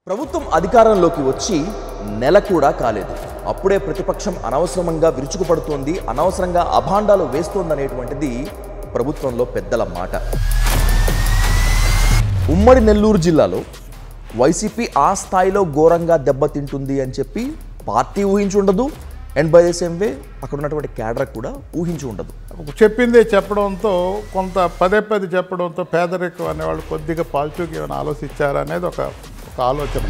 ప్రభుత్వం అధికారంలోకి వచ్చి నెల కూడా కాలేదు అప్పుడే ప్రతిపక్షం అనవసరంగా విరుచుకుపడుతోంది అనవసరంగా అభాండాలు వేస్తోందనేటువంటిది ప్రభుత్వంలో పెద్దల మాట ఉమ్మడి నెల్లూరు జిల్లాలో వైసీపీ ఆ స్థాయిలో ఘోరంగా దెబ్బతింటుంది అని చెప్పి పార్టీ ఊహించి ఉండదు and by the same way అక్కడ ఉన్నటువంటి క్యాడర్ కూడా ఊహించి ఉండదు చెప్పిందే చెప్పడంతో కొంత పదే పదే చెప్పడంతో పేదరికం అనేవాళ్ళు కొద్దిగా పాజిటివ్గా ఏమైనా ఆలోచించారా అనేది ఒక ఒక ఆలోచన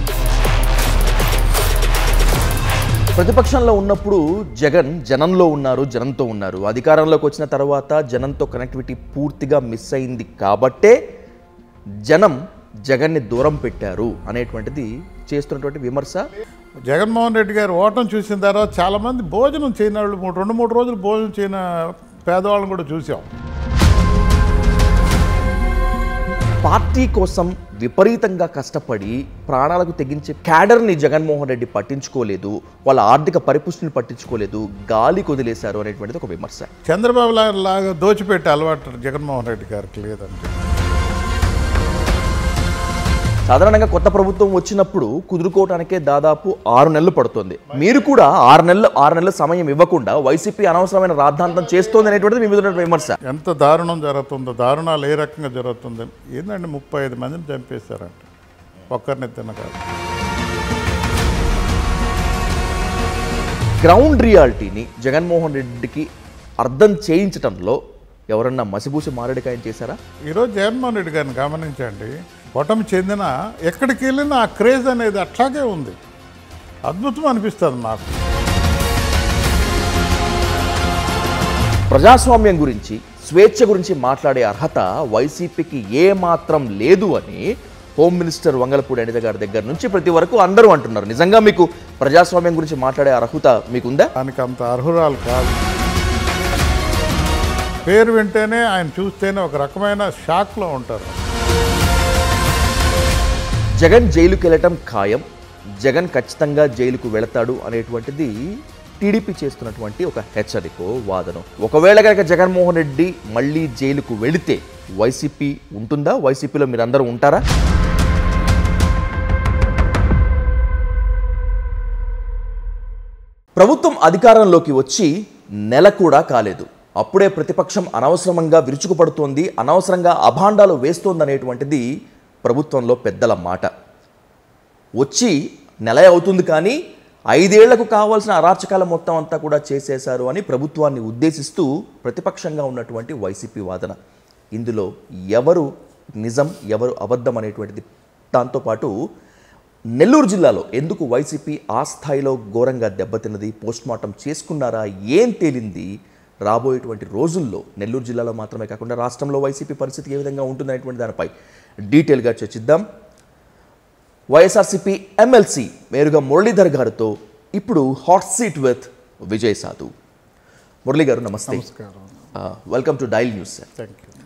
ప్రతిపక్షంలో ఉన్నప్పుడు జగన్ జనంలో ఉన్నారు జనంతో ఉన్నారు అధికారంలోకి వచ్చిన తర్వాత జనంతో కనెక్టివిటీ పూర్తిగా మిస్ అయింది కాబట్టే జనం జగన్ని దూరం పెట్టారు అనేటువంటిది చేస్తున్నటువంటి విమర్శ జగన్మోహన్ రెడ్డి గారు ఓటం చూసిన తర్వాత చాలామంది భోజనం చేయని వాళ్ళు మూడు రెండు మూడు రోజులు భోజనం చేయని పేదవాళ్ళని కూడా చూసాం పార్టీ కోసం విపరీతంగా కష్టపడి ప్రాణాలకు తెగించే క్యాడర్ని జగన్మోహన్ రెడ్డి పట్టించుకోలేదు వాళ్ళ ఆర్థిక పరిపుష్టిని పట్టించుకోలేదు గాలి కొదిలేశారు అనేటువంటిది ఒక విమర్శ చంద్రబాబు లా- లాగా దోచిపెట్టే అలవాటు జగన్మోహన్ రెడ్డి గారికి లేదండి సాధారణంగా కొత్త ప్రభుత్వం వచ్చినప్పుడు కుదురుకోవటానికే దాదాపు ఆరు నెలలు పడుతుంది మీరు కూడా ఆరు నెలలు ఆరు నెలల సమయం ఇవ్వకుండా వైసీపీ అనవసరమైన రాద్ధాంతం చేస్తోంది అనేటువంటిది మీ మీద ఉన్న విమర్శ ఎంత దారుణం జరుగుతుందో దారుణాలు ఏ రకంగా జరుగుతుందో ఏంటంటే ముప్పై ఐదు మందిని చంపేశారంట ఒక్కరిని తినకాదు గ్రౌండ్ రియాలిటీని జగన్మోహన్ రెడ్డికి అర్థం చేయించటంలో ఎవరన్నా మసిబూసి మారేడికాయం చేశారా ఈరోజు జగన్మోహన్ రెడ్డి గారిని గమనించండి ఓటమి చెందిన ఎక్కడికి వెళ్ళినా ఆ క్రేజ్ అనేది అట్లాగే ఉంది అద్భుతం అనిపిస్తుంది నాకు ప్రజాస్వామ్యం గురించి స్వేచ్ఛ గురించి మాట్లాడే అర్హత వైసీపీకి ఏ మాత్రం లేదు అని హోమ్ మినిస్టర్ వంగలపూడి అనిత గారి దగ్గర నుంచి ప్రతి వరకు అందరూ అంటున్నారు నిజంగా మీకు ప్రజాస్వామ్యం గురించి మాట్లాడే అర్హత మీకుందా దానికి అంత అర్హురాలు కాదు పేరు వింటేనే ఆయన చూస్తేనే ఒక రకమైన షాక్లో ఉంటారు జగన్ జైలుకి వెళ్ళటం ఖాయం జగన్ ఖచ్చితంగా జైలుకు వెళతాడు అనేటువంటిది టీడీపీ చేస్తున్నటువంటి ఒక హెచ్చరికో వాదన ఒకవేళ కనుక జగన్మోహన్ రెడ్డి మళ్ళీ జైలుకు వెళితే వైసీపీ ఉంటుందా వైసీపీలో మీరందరూ ఉంటారా ప్రభుత్వం అధికారంలోకి వచ్చి నెల కూడా కాలేదు అప్పుడే ప్రతిపక్షం అనవసరంగా విరుచుకుపడుతోంది అనవసరంగా అభాండాలు వేస్తోందనేటువంటిది ప్రభుత్వంలో పెద్దల మాట వచ్చి నెల అవుతుంది కానీ ఐదేళ్లకు కావాల్సిన అరాచకాల మొత్తం అంతా కూడా చేసేశారు అని ప్రభుత్వాన్ని ఉద్దేశిస్తూ ప్రతిపక్షంగా ఉన్నటువంటి వైసీపీ వాదన ఇందులో ఎవరు నిజం ఎవరు అబద్ధం అనేటువంటిది దాంతోపాటు నెల్లూరు జిల్లాలో ఎందుకు వైసీపీ ఆ స్థాయిలో ఘోరంగా దెబ్బతిన్నది పోస్ట్మార్టం చేసుకున్నారా ఏం తేలింది రాబోయేటువంటి రోజుల్లో నెల్లూరు జిల్లాలో మాత్రమే కాకుండా రాష్ట్రంలో వైసీపీ పరిస్థితి ఏ విధంగా ఉంటుందనేటువంటి దానిపై డీటెయిల్గా చర్చిద్దాం వైఎస్ఆర్సీపీ ఎమ్మెల్సీ మేరుగా మురళీధర్ గారితో ఇప్పుడు హాట్ సీట్ విత్ విజయ్ సాధు మురళీ గారు నమస్తే నమస్కారం welcome to Dial News sir thank you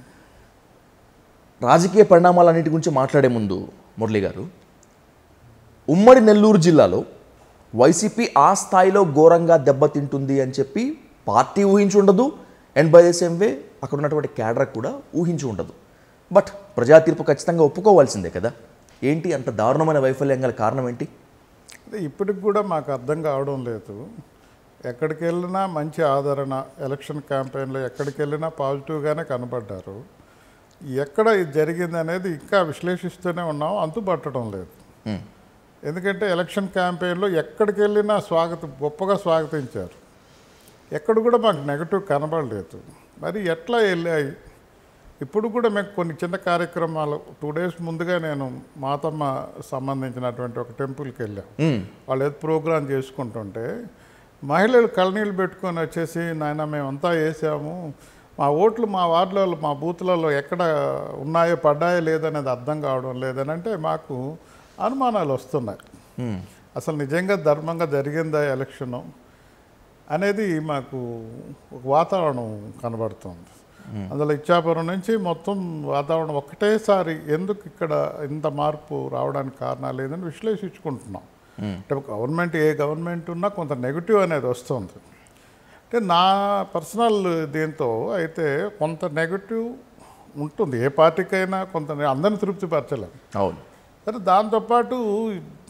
రాజకీయ పరిణామాలన్నిటి గురించి మాట్లాడే ముందు మురళి గారు ఉమ్మడి నెల్లూరు జిల్లాలో వైసీపీ ఆ స్థాయిలో ఘోరంగా దెబ్బతింటుంది అని చెప్పి పార్టీ ఊహించి ఉండదు and by the same way అక్కడ ఉన్నటువంటి క్యాడర్ కూడా ఊహించి ఉండదు బట్ ప్రజా తీర్పు ఖచ్చితంగా ఒప్పుకోవాల్సిందే కదా ఏంటి అంత దారుణమైన వైఫల్యం గల కారణం ఏంటి అంటే ఇప్పటికి కూడా మాకు అర్థం కావడం లేదు ఎక్కడికి వెళ్ళినా మంచి ఆదరణ ఎలక్షన్ క్యాంపెయిన్లో ఎక్కడికి వెళ్ళినా పాజిటివ్గానే కనబడ్డారు ఎక్కడ ఇది జరిగింది అనేది ఇంకా విశ్లేషిస్తూనే ఉన్నాం అంతుపట్టడం లేదు Hmm. ఎందుకంటే ఎలక్షన్ క్యాంపెయిన్లో ఎక్కడికి వెళ్ళినా స్వాగతం గొప్పగా స్వాగతించారు ఎక్కడ కూడా మాకు నెగటివ్ కనబడలేదు మరి ఎట్లా వెళ్ళాయి ఇప్పుడు కూడా మేము కొన్ని చిన్న కార్యక్రమాలు టూ డేస్ ముందుగా నేను మాతమ్మ సంబంధించినటువంటి ఒక టెంపుల్కి వెళ్ళాం మ్మ్. వాళ్ళు ఏదో ప్రోగ్రాం చేసుకుంటుంటే మహిళలు కళ్ళనీళ్ళు పెట్టుకొని వచ్చేసి నాయన మేమంతా వేసాము మా ఓట్లు మా వార్డులలో మా బూత్లలో ఎక్కడ ఉన్నాయో పడ్డాయో లేదనేది అర్థం కావడం లేదని అంటే మాకు అనుమానాలు వస్తున్నాయి మ్మ్. అసలు నిజంగా ధర్మంగా జరిగిందా ఎలక్షను అనేది మాకు ఒక వాతావరణం కనబడుతుంది అందులో ఇచ్చాపురం నుంచి మొత్తం వాతావరణం ఒకటేసారి ఎందుకు ఇక్కడ ఇంత మార్పు రావడానికి కారణాలు లేదని విశ్లేషించుకుంటున్నాం అంటే గవర్నమెంట్ ఏ గవర్నమెంట్ ఉన్నా కొంత నెగిటివ్ అనేది వస్తుంది అంటే నా పర్సనల్ దీంతో అయితే కొంత నెగిటివ్ ఉంటుంది ఏ పార్టీకైనా కొంత అందరిని తృప్తిపరచలేం అవును సరే దాంతోపాటు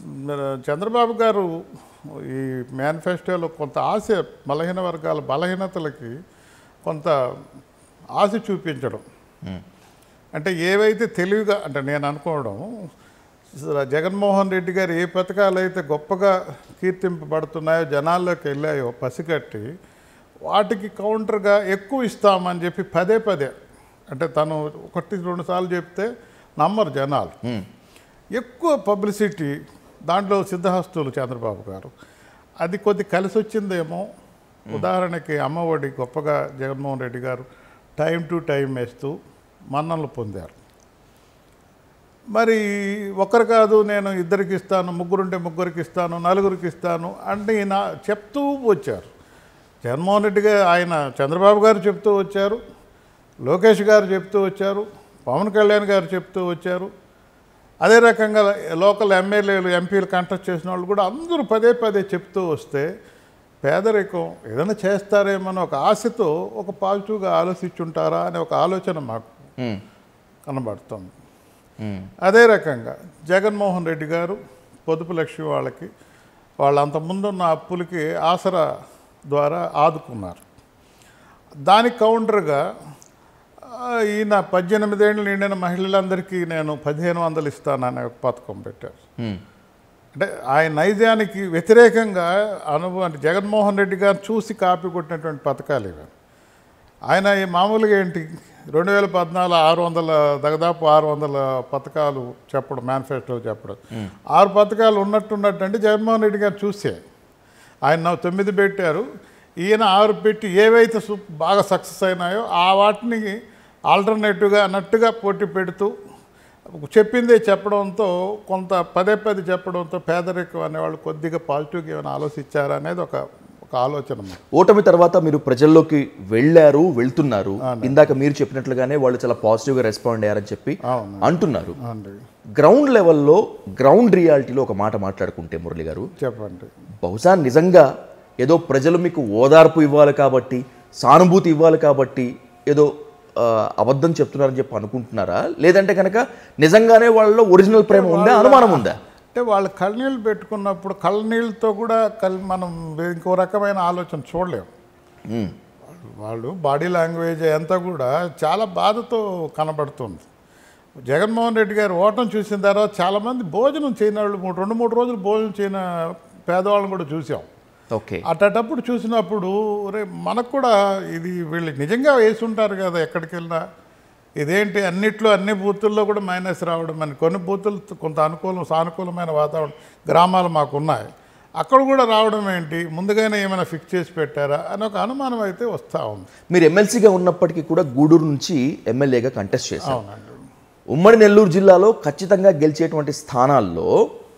మరి చంద్రబాబు గారు ఈ మేనిఫెస్టోలో కొంత ఆశ బలహీన వర్గాల బలహీనతలకి కొంత ఆశ చూపించడం అంటే ఏవైతే తెలివిగా అంటే నేను అనుకోవడం జగన్మోహన్ రెడ్డి గారు ఏ పథకాలు అయితే గొప్పగా కీర్తింపబడుతున్నాయో జనాల్లోకి వెళ్ళాయో పసిగట్టి వాటికి కౌంటర్గా ఎక్కువ ఇస్తామని చెప్పి పదే పదే అంటే తను ఒకటి రెండు సార్లు చెప్తే నమ్మరు జనాలు ఎక్కువ పబ్లిసిటీ దాంట్లో సిద్ధహస్తులు చంద్రబాబు గారు అది కొద్ది కలిసి వచ్చిందేమో ఉదాహరణకి అమ్మఒడి గొప్పగా జగన్మోహన్ రెడ్డి గారు టైం టు టైం వేస్తూ మన్ననలు పొందారు మరి ఒకరు కాదు నేను ఇద్దరికి ఇస్తాను ముగ్గురుంటే ముగ్గురికి ఇస్తాను నలుగురికి ఇస్తాను అంటే ఈయన చెప్తూ వచ్చారు జగన్మోహన్ రెడ్డి గారు ఆయన చంద్రబాబు గారు చెప్తూ వచ్చారు లోకేష్ గారు చెప్తూ వచ్చారు పవన్ కళ్యాణ్ గారు చెప్తూ వచ్చారు అదే రకంగా లోకల్ ఎమ్మెల్యేలు ఎంపీలు కంటెస్ట్ చేసిన వాళ్ళు కూడా అందరూ పదే పదే చెప్తూ వస్తే పేదరికం ఏదైనా చేస్తారేమని ఒక ఆశతో ఒక పాజిటివ్గా ఆలోచించుంటారా అనే ఒక ఆలోచన మాకు ఉమ్, కనబడుతుంది ఉమ్, అదే రకంగా జగన్మోహన్ రెడ్డి గారు పొదుపు లక్ష్మి వాళ్ళకి వాళ్ళ అంతకుముందున్న అప్పులకి ఆసరా ద్వారా ఆదుకున్నారు దానికి కౌంటర్గా ఆ, ఈయన పద్దెనిమిదేళ్ళు నిండిన మహిళలందరికీ నేను పదిహేను వందలు ఇస్తాననే ఒక పథకం పెట్టారు ఉమ్, అంటే ఆయన నైజానికి వ్యతిరేకంగా అనుభవం అంటే జగన్మోహన్ రెడ్డి గారు చూసి కాపీ కొట్టినటువంటి పథకాలు ఇవి ఆయన ఈ మామూలుగా ఏంటి రెండు వేల పద్నాలుగు ఆరు వందల దాదాపు ఆరు వందల పథకాలు చెప్పడం మేనిఫెస్టో చెప్పడం ఆరు పథకాలు ఉన్నట్టున్నట్టు అంటే జగన్మోహన్ రెడ్డి గారు చూసే ఆయన నాకు తొమ్మిది పెట్టారు ఈయన ఆరు పెట్టి ఏవైతే సు- బాగా సక్సెస్ అయినాయో ఆ వాటిని ఆల్టర్నేటివ్గా అన్నట్టుగా పోటీ పెడుతూ చెప్పిందే చెప్పడంతో కొంత పదే పదే చెప్పడంతో పేదరికం అనేవాళ్ళు కొద్దిగా పాజిటివ్గా ఏమైనా ఆలోచించారా అనేది ఒక ఒక ఆలోచన మాకు. ఓటమి తర్వాత మీరు ప్రజల్లోకి వెళ్ళారు వెళ్తున్నారు ఇందాక మీరు చెప్పినట్లుగానే వాళ్ళు చాలా పాజిటివ్గా రెస్పాండ్ అయ్యారని చెప్పి అవును అంటున్నారు అండి గ్రౌండ్ లెవెల్లో గ్రౌండ్ రియాలిటీలో ఒక మాట మాట్లాడుకుంటే మురళి గారు చెప్పండి బహుశా నిజంగా ఏదో ప్రజలు మీకు ఓదార్పు ఇవ్వాలి కాబట్టి సానుభూతి ఇవ్వాలి కాబట్టి ఏదో ఆ, అబద్ధం చెప్తున్నారని చెప్పి అనుకుంటున్నారా లేదంటే కనుక నిజంగానే వాళ్ళలో ఒరిజినల్ ప్రేమ ఉందా అనుమానం ఉందా అంటే వాళ్ళు కళ్ళనీళ్ళు పెట్టుకున్నప్పుడు కళ్ళనీళ్ళతో కూడా కల్ మనం ఇంకో రకమైన ఆలోచన చూడలేము ఉమ్, వాళ్ళు బాడీ లాంగ్వేజ్ అంతా కూడా చాలా బాధతో కనబడుతుంది జగన్మోహన్ రెడ్డి గారు ఓటం చూసిన తర్వాత చాలామంది భోజనం చేయని వాళ్ళు మూడు రెండు మూడు రోజులు భోజనం చేయని పేదవాళ్ళని కూడా చూసాం ఓకే అట్టటప్పుడు చూసినప్పుడు రే మనకు కూడా ఇది వీళ్ళు నిజంగా వేసి ఉంటారు కదా ఎక్కడికి వెళ్ళినా ఇదేంటి అన్నిట్లో అన్ని బూతుల్లో కూడా మైనస్ రావడం అని కొన్ని బూతులు కొంత అనుకూలం సానుకూలమైన వాతావరణం గ్రామాలు మాకు ఉన్నాయి అక్కడ కూడా రావడం ఏంటి ముందుగానే ఏమైనా ఫిక్స్ చేసి పెట్టారా అని ఒక అనుమానం అయితే వస్తూ ఉంది మీరు ఎమ్మెల్సీగా ఉన్నప్పటికీ కూడా గూడూరు నుంచి ఎమ్మెల్యేగా కంటెస్ట్ చేశారు అవునండి ఉమ్మడి నెల్లూరు జిల్లాలో ఖచ్చితంగా గెలిచేటువంటి స్థానాల్లో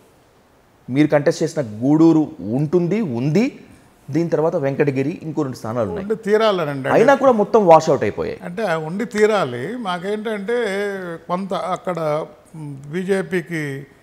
మీరు కంటెస్ట్ చేసిన గూడూరు ఉంటుంది ఉంది దీని తర్వాత వెంకటగిరి ఇంకో రెండు స్థానాలు ఉన్నాయి ఉండి తీరాలనండి అయినా కూడా మొత్తం వాష్ అవుట్ అయిపోయాయి అంటే ఆ ఉండి తీరాలి మాకేంటంటే కొంత అక్కడ బీజేపీకి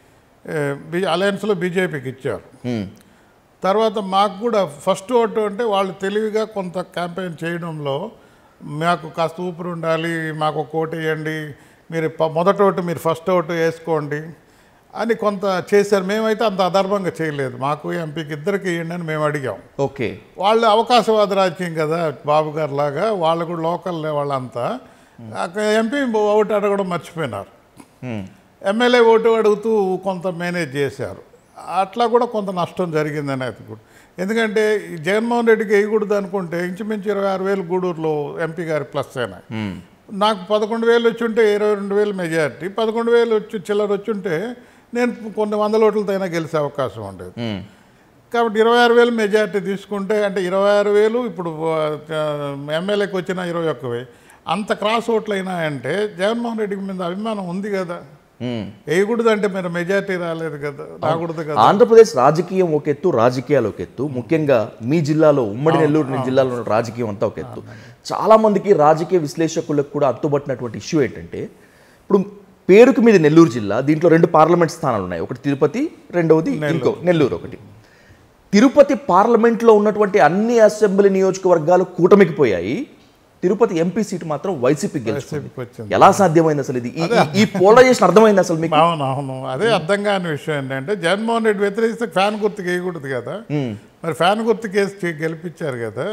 బీ అలయన్స్లో బీజేపీకి ఇచ్చారు ఉమ్, తర్వాత మాకు కూడా ఫస్ట్ ఓటు అంటే వాళ్ళు తెలివిగా కొంత క్యాంపెయిన్ చేయడంలో మాకు కాస్త ఊపిరి ఉండాలి మాకు ఒక ఓటు వేయండి మీరు ప- మొదటి ఓటు మీరు ఫస్ట్ ఓటు వేసుకోండి అని కొంత చేశారు మేమైతే అంత అధర్మంగా చేయలేదు మాకు ఎంపీకి ఇద్దరికి వేయండి అని మేము అడిగాం ఓకే వాళ్ళు అవకాశవాద రాజకీయం కదా బాబు గారు లాగా వాళ్ళు కూడా లోకల్ వాళ్ళంతా అక్కడ ఎంపీ ఓటు అడగడం మర్చిపోయినారు ఉమ్, ఎమ్మెల్యే ఓటు అడుగుతూ కొంత మేనేజ్ చేశారు అట్లా కూడా కొంత నష్టం జరిగింది అనేది కూడా ఎందుకంటే ఈ జగన్మోహన్ రెడ్డికి వేయకూడదు అనుకుంటే ఇంచుమించు ఇరవై ఆరు వేలు గూడూరులో ఎంపీ గారి ప్లస్ అయినాయి ఉమ్, నాకు పదకొండు వేలు వచ్చి ఉంటే ఇరవై రెండు వేలు మెజారిటీ పదకొండు వేలు వచ్చి చిల్లర వచ్చి ఉంటే నేను కొన్ని వందల ఓట్లతో అయినా గెలిచే అవకాశం ఉండేది ఉమ్, కాబట్టి ఇరవై ఆరు వేలు మెజారిటీ తీసుకుంటే అంటే ఇరవై ఆరు వేలు ఇప్పుడు ఎమ్మెల్యేకి వచ్చిన ఇరవై ఒక్క వెయ్యి అంత క్రాస్ ఓట్లు అయినాయంటే జగన్మోహన్ రెడ్డికి మీద అభిమానం ఉంది కదా ఉమ్. వేయకూడదు అంటే మీరు మెజారిటీ రాలేదు కదా రాకూడదు కదా ఆంధ్రప్రదేశ్ రాజకీయం ఒక ఎత్తు రాజకీయాలు ఒక ఎత్తు ముఖ్యంగా మీ జిల్లాలో ఉమ్మడి నెల్లూరు జిల్లాలో ఉన్న రాజకీయం అంతా ఒక ఎత్తు చాలా మందికి రాజకీయ విశ్లేషకులకు కూడా అత్తుబట్టినటువంటి ఇష్యూ ఏంటంటే ఇప్పుడు పేరుకు మీద నెల్లూరు జిల్లా దీంట్లో రెండు పార్లమెంట్ స్థానాలు ఉన్నాయి ఒకటి తిరుపతి రెండవది ఇంకో నెల్లూరు ఒకటి తిరుపతి పార్లమెంట్లో ఉన్నటువంటి అన్ని అసెంబ్లీ నియోజకవర్గాలు కూటమికి పోయాయి తిరుపతి ఎంపీ సీటు మాత్రం వైసీపీ గెలుచుకుంది వైసీపీకి వచ్చింది ఎలా సాధ్యమైంది అసలు ఇది ఈ- ఈ- ఈ పోలరైజేషన్ అర్థమైంది అసలు మీకు అవును అవును అదే అర్థం కాని విషయం ఏంటంటే జగన్మోహన్ రెడ్డి వ్యతిరేకిస్తే ఫ్యాన్ గుర్తుకు వేయకూడదు కదా మరి ఫ్యాన్ గుర్తుకు వేసి చే- గెలిపించారు కదా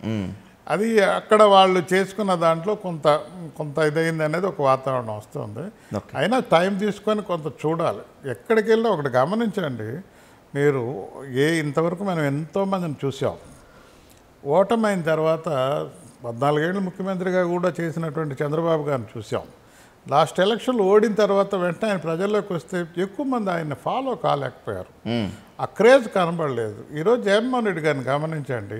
అది అక్కడ వాళ్ళు చేసుకున్న దాంట్లో కొంత కొంత ఇదైంది అనేది ఒక వాతావరణం వస్తుంది Okay. అయినా టైం తీసుకొని కొంత చూడాలి ఎక్కడికి వెళ్ళినా ఒకటి గమనించండి మీరు ఏ ఇంతవరకు మనం ఎంతోమందిని చూసాం ఓటమైన తర్వాత పద్నాలుగేళ్ళు ముఖ్యమంత్రిగా కూడా చేసినటువంటి చంద్రబాబు గారిని చూసాం లాస్ట్ ఎలక్షన్లు ఓడిన తర్వాత వెంటనే ఆయన ప్రజల్లోకి వస్తే ఎక్కువ మంది ఆయన్ని ఫాలో కాలేకపోయారు ఆ క్రేజ్ కనబడలేదు ఈరోజు జగన్మోహన్ రెడ్డి గారిని గమనించండి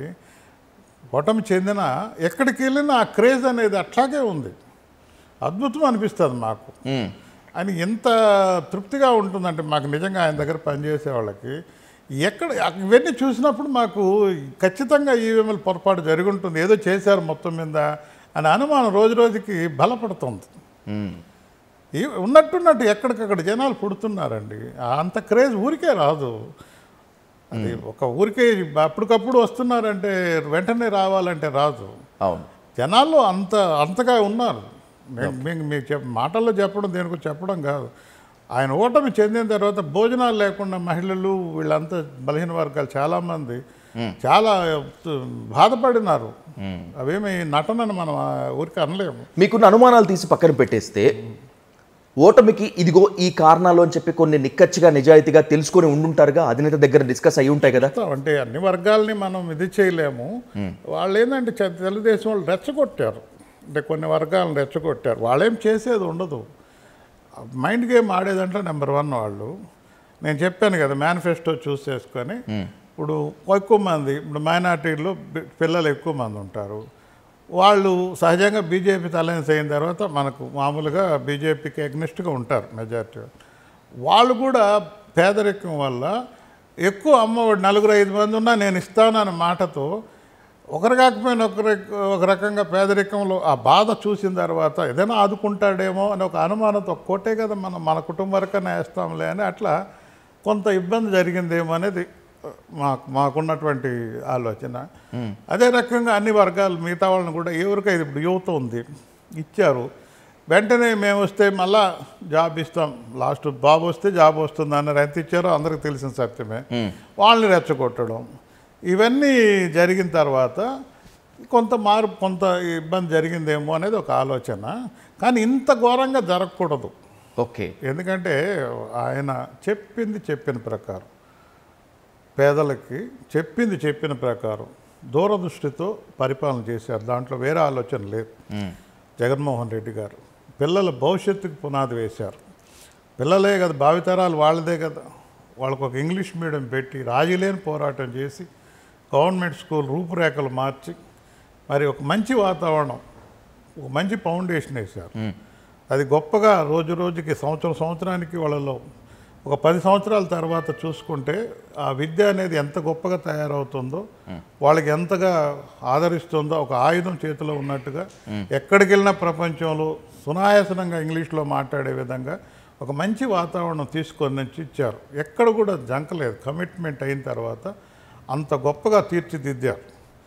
ఓటమి చెందిన ఎక్కడికి వెళ్ళినా ఆ క్రేజ్ అనేది అట్లాగే ఉంది అద్భుతం అనిపిస్తుంది మాకు మ్మ్. ఆయన ఎంత తృప్తిగా ఉంటుందంటే మాకు నిజంగా ఆయన దగ్గర పనిచేసే వాళ్ళకి ఎక్కడ ఇవన్నీ చూసినప్పుడు మాకు ఖచ్చితంగా ఈవీఎంఎల్ పొరపాటు జరిగి ఉంటుంది ఏదో చేశారు మొత్తం మీద అని అనుమానం రోజు రోజుకి బలపడుతుంది మ్మ్. ఈ ఉన్నట్టున్నట్టు ఎక్కడికక్కడ జనాలు పుడుతున్నారండి అంత క్రేజ్ ఊరికే రాదు అది ఒక ఊరికే అప్పటికప్పుడు వస్తున్నారంటే వెంటనే రావాలంటే రాదు అవును జనాల్లో అంత అంతగా ఉన్నారు నేను మీకు మీకు చెప్ మాటల్లో చెప్పడం దేనికి చెప్పడం కాదు ఆయన ఓటమి చెందిన తర్వాత భోజనాలు లేకుండా మహిళలు వీళ్ళంతా బలహీన వర్గాలు చాలామంది చాలా బాధపడినారు అవేమి నటనని మనం ఆ ఊరికి అనలేము మీకున్న అనుమానాలు తీసి పక్కన పెట్టేస్తే ఓటమికి ఇదిగో ఈ కారణాలు అని చెప్పి కొన్ని నిక్కచ్చిగా నిజాయితీగా తెలుసుకొని ఉండుంటారుగా అధినేత దగ్గర డిస్కస్ అయి ఉంటాయి కదా చెప్తాం. అంటే అన్ని వర్గాల్ని మనం ఇది చేయలేము వాళ్ళు ఏంటంటే చ- తెలుగుదేశం వాళ్ళు రెచ్చగొట్టారు అంటే కొన్ని వర్గాలను రెచ్చగొట్టారు వాళ్ళేం చేసేది ఉండదు మైండ్ గేమ్ ఆడేదంటే నెంబర్ వన్ వాళ్ళు నేను చెప్పాను కదా మేనిఫెస్టో చూస్ చేసుకొని ఇప్పుడు ఎక్కువ మంది ఇప్పుడు మైనార్టీల్లో బి- పిల్లలు ఎక్కువ మంది ఉంటారు వాళ్ళు సహజంగా బీజేపీ అలయన్స్ అయిన తర్వాత మనకు మామూలుగా బీజేపీకి ఎగ్నిస్ట్గా ఉంటారు మెజారిటీ వాళ్ళు కూడా పేదరికం వల్ల ఎక్కువ అమ్మఒడి నలుగురు ఐదు మంది ఉన్నా నేను ఇస్తానన్న మాటతో ఒకరు కాకపోయినా ఒకరి ఒక రకంగా పేదరికంలో ఆ బాధ చూసిన తర్వాత ఏదైనా ఆదుకుంటాడేమో అని ఒక అనుమానంతో కోటే కదా మనం మన కుటుంబ వరకనే వేస్తాంలే అని అట్లా కొంత ఇబ్బంది జరిగిందేమో అనేది మాకు మాకున్నటువంటి ఆలోచన అదే రకంగా అన్ని వర్గాలు మిగతా వాళ్ళని కూడా ఎవరికైతే ఇప్పుడు యువత ఉంది ఇచ్చారు వెంటనే మేము వస్తే మళ్ళా జాబ్ ఇస్తాం లాస్ట్ బాబు వస్తే జాబ్ వస్తుంది అన్నారు ఎంత ఇచ్చారో అందరికి తెలిసిన సత్యమే వాళ్ళని రెచ్చగొట్టడం ఇవన్నీ జరిగిన తర్వాత కొంత మార్పు కొంత ఇబ్బంది జరిగిందేమో అనేది ఒక ఆలోచన కానీ ఇంత ఘోరంగా జరగకూడదు ఓకే ఎందుకంటే ఆయన చెప్పింది చెప్పిన ప్రకారం పేదలకి చెప్పింది చెప్పిన ప్రకారం దూరదృష్టితో పరిపాలన చేశారు దాంట్లో వేరే ఆలోచన లేదు జగన్మోహన్ రెడ్డి గారు పిల్లల భవిష్యత్తుకు పునాది వేశారు పిల్లలే కదా భావితరాలు వాళ్ళదే కదా వాళ్ళకు ఒక ఇంగ్లీష్ మీడియం పెట్టి రాజీలేని పోరాటం చేసి గవర్నమెంట్ స్కూల్ రూపురేఖలు మార్చి మరి ఒక మంచి వాతావరణం ఒక మంచి ఫౌండేషన్ వేశారు అది గొప్పగా రోజు రోజుకి సంవత్సరం సంవత్సరానికి వాళ్ళలో ఒక పది సంవత్సరాల తర్వాత చూసుకుంటే ఆ విద్య అనేది ఎంత గొప్పగా తయారవుతుందో వాళ్ళకి ఎంతగా ఆదరిస్తుందో ఒక ఆయుధం చేతిలో ఉన్నట్టుగా ఎక్కడికి వెళ్ళినా ప్రపంచంలో సునాయాసనంగా ఇంగ్లీష్లో మాట్లాడే విధంగా ఒక మంచి వాతావరణం తీసుకొని నుంచి ఇచ్చారు ఎక్కడ కూడా జంకలేదు కమిట్మెంట్ అయిన తర్వాత అంత గొప్పగా తీర్చిదిద్దారు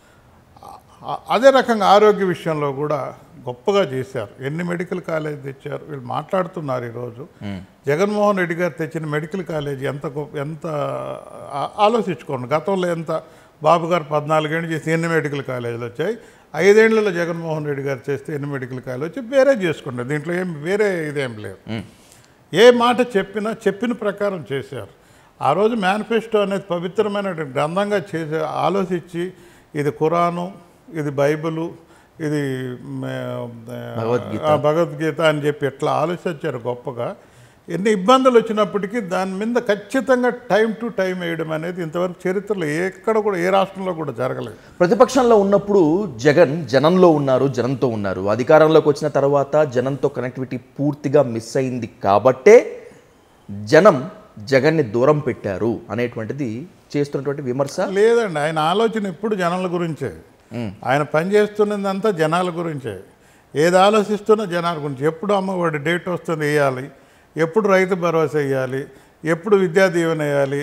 ఆ- అదే రకంగా ఆరోగ్య విషయంలో కూడా గొప్పగా చేశారు ఎన్ని మెడికల్ కాలేజ్ తెచ్చారు వీళ్ళు మాట్లాడుతున్నారు ఈరోజు జగన్మోహన్ రెడ్డి గారు తెచ్చిన మెడికల్ కాలేజ్ ఎంత గొప్ప ఎంత ఆ- ఆలోచించుకోండి గతంలో ఎంత బాబు గారు పద్నాలుగేళ్ళు చేసి ఎన్ని మెడికల్ కాలేజీలు వచ్చాయి ఐదేళ్లలో జగన్మోహన్ రెడ్డి గారు చేస్తే ఎన్ని మెడికల్ కాలేజ్ వచ్చి వేరే చేసుకోండి దీంట్లో ఏం వేరే ఇదేం లేదు ఏ మాట చెప్పినా చెప్పిన ప్రకారం చేశారు ఆ రోజు మేనిఫెస్టో అనేది పవిత్రమైన గ్రంథంగా చేసే ఆలోచించి ఇది ఖురాను ఇది బైబిలు ఇది మే- భగవద్గీత. ఆ, భగవద్గీత అని చెప్పి ఎట్లా ఆలోచించారు గొప్పగా ఎన్ని ఇబ్బందులు వచ్చినప్పటికీ దాని మీద ఖచ్చితంగా టైం టు టైం వేయడం అనేది ఇంతవరకు చరిత్రలో ఎక్కడ కూడా ఏ రాష్ట్రంలో కూడా జరగలేదు ప్రతిపక్షంలో ఉన్నప్పుడు జగన్ జనంలో ఉన్నారు జనంతో ఉన్నారు అధికారంలోకి వచ్చిన తర్వాత జనంతో కనెక్టివిటీ పూర్తిగా మిస్ అయింది కాబట్టే జనం జగన్ని దూరం పెట్టారు అనేటువంటిది చేస్తున్నటువంటి విమర్శ లేదండి ఆయన ఆలోచన ఎప్పుడు జనాల గురించే ఆయన పనిచేస్తున్నదంతా జనాల గురించే ఏది ఆలోచిస్తున్నా జనాల గురించి ఎప్పుడు అమ్మఒడి డేట్ వస్తుంది వేయాలి ఎప్పుడు రైతు భరోసా వేయాలి ఎప్పుడు విద్యా దీవెన వేయాలి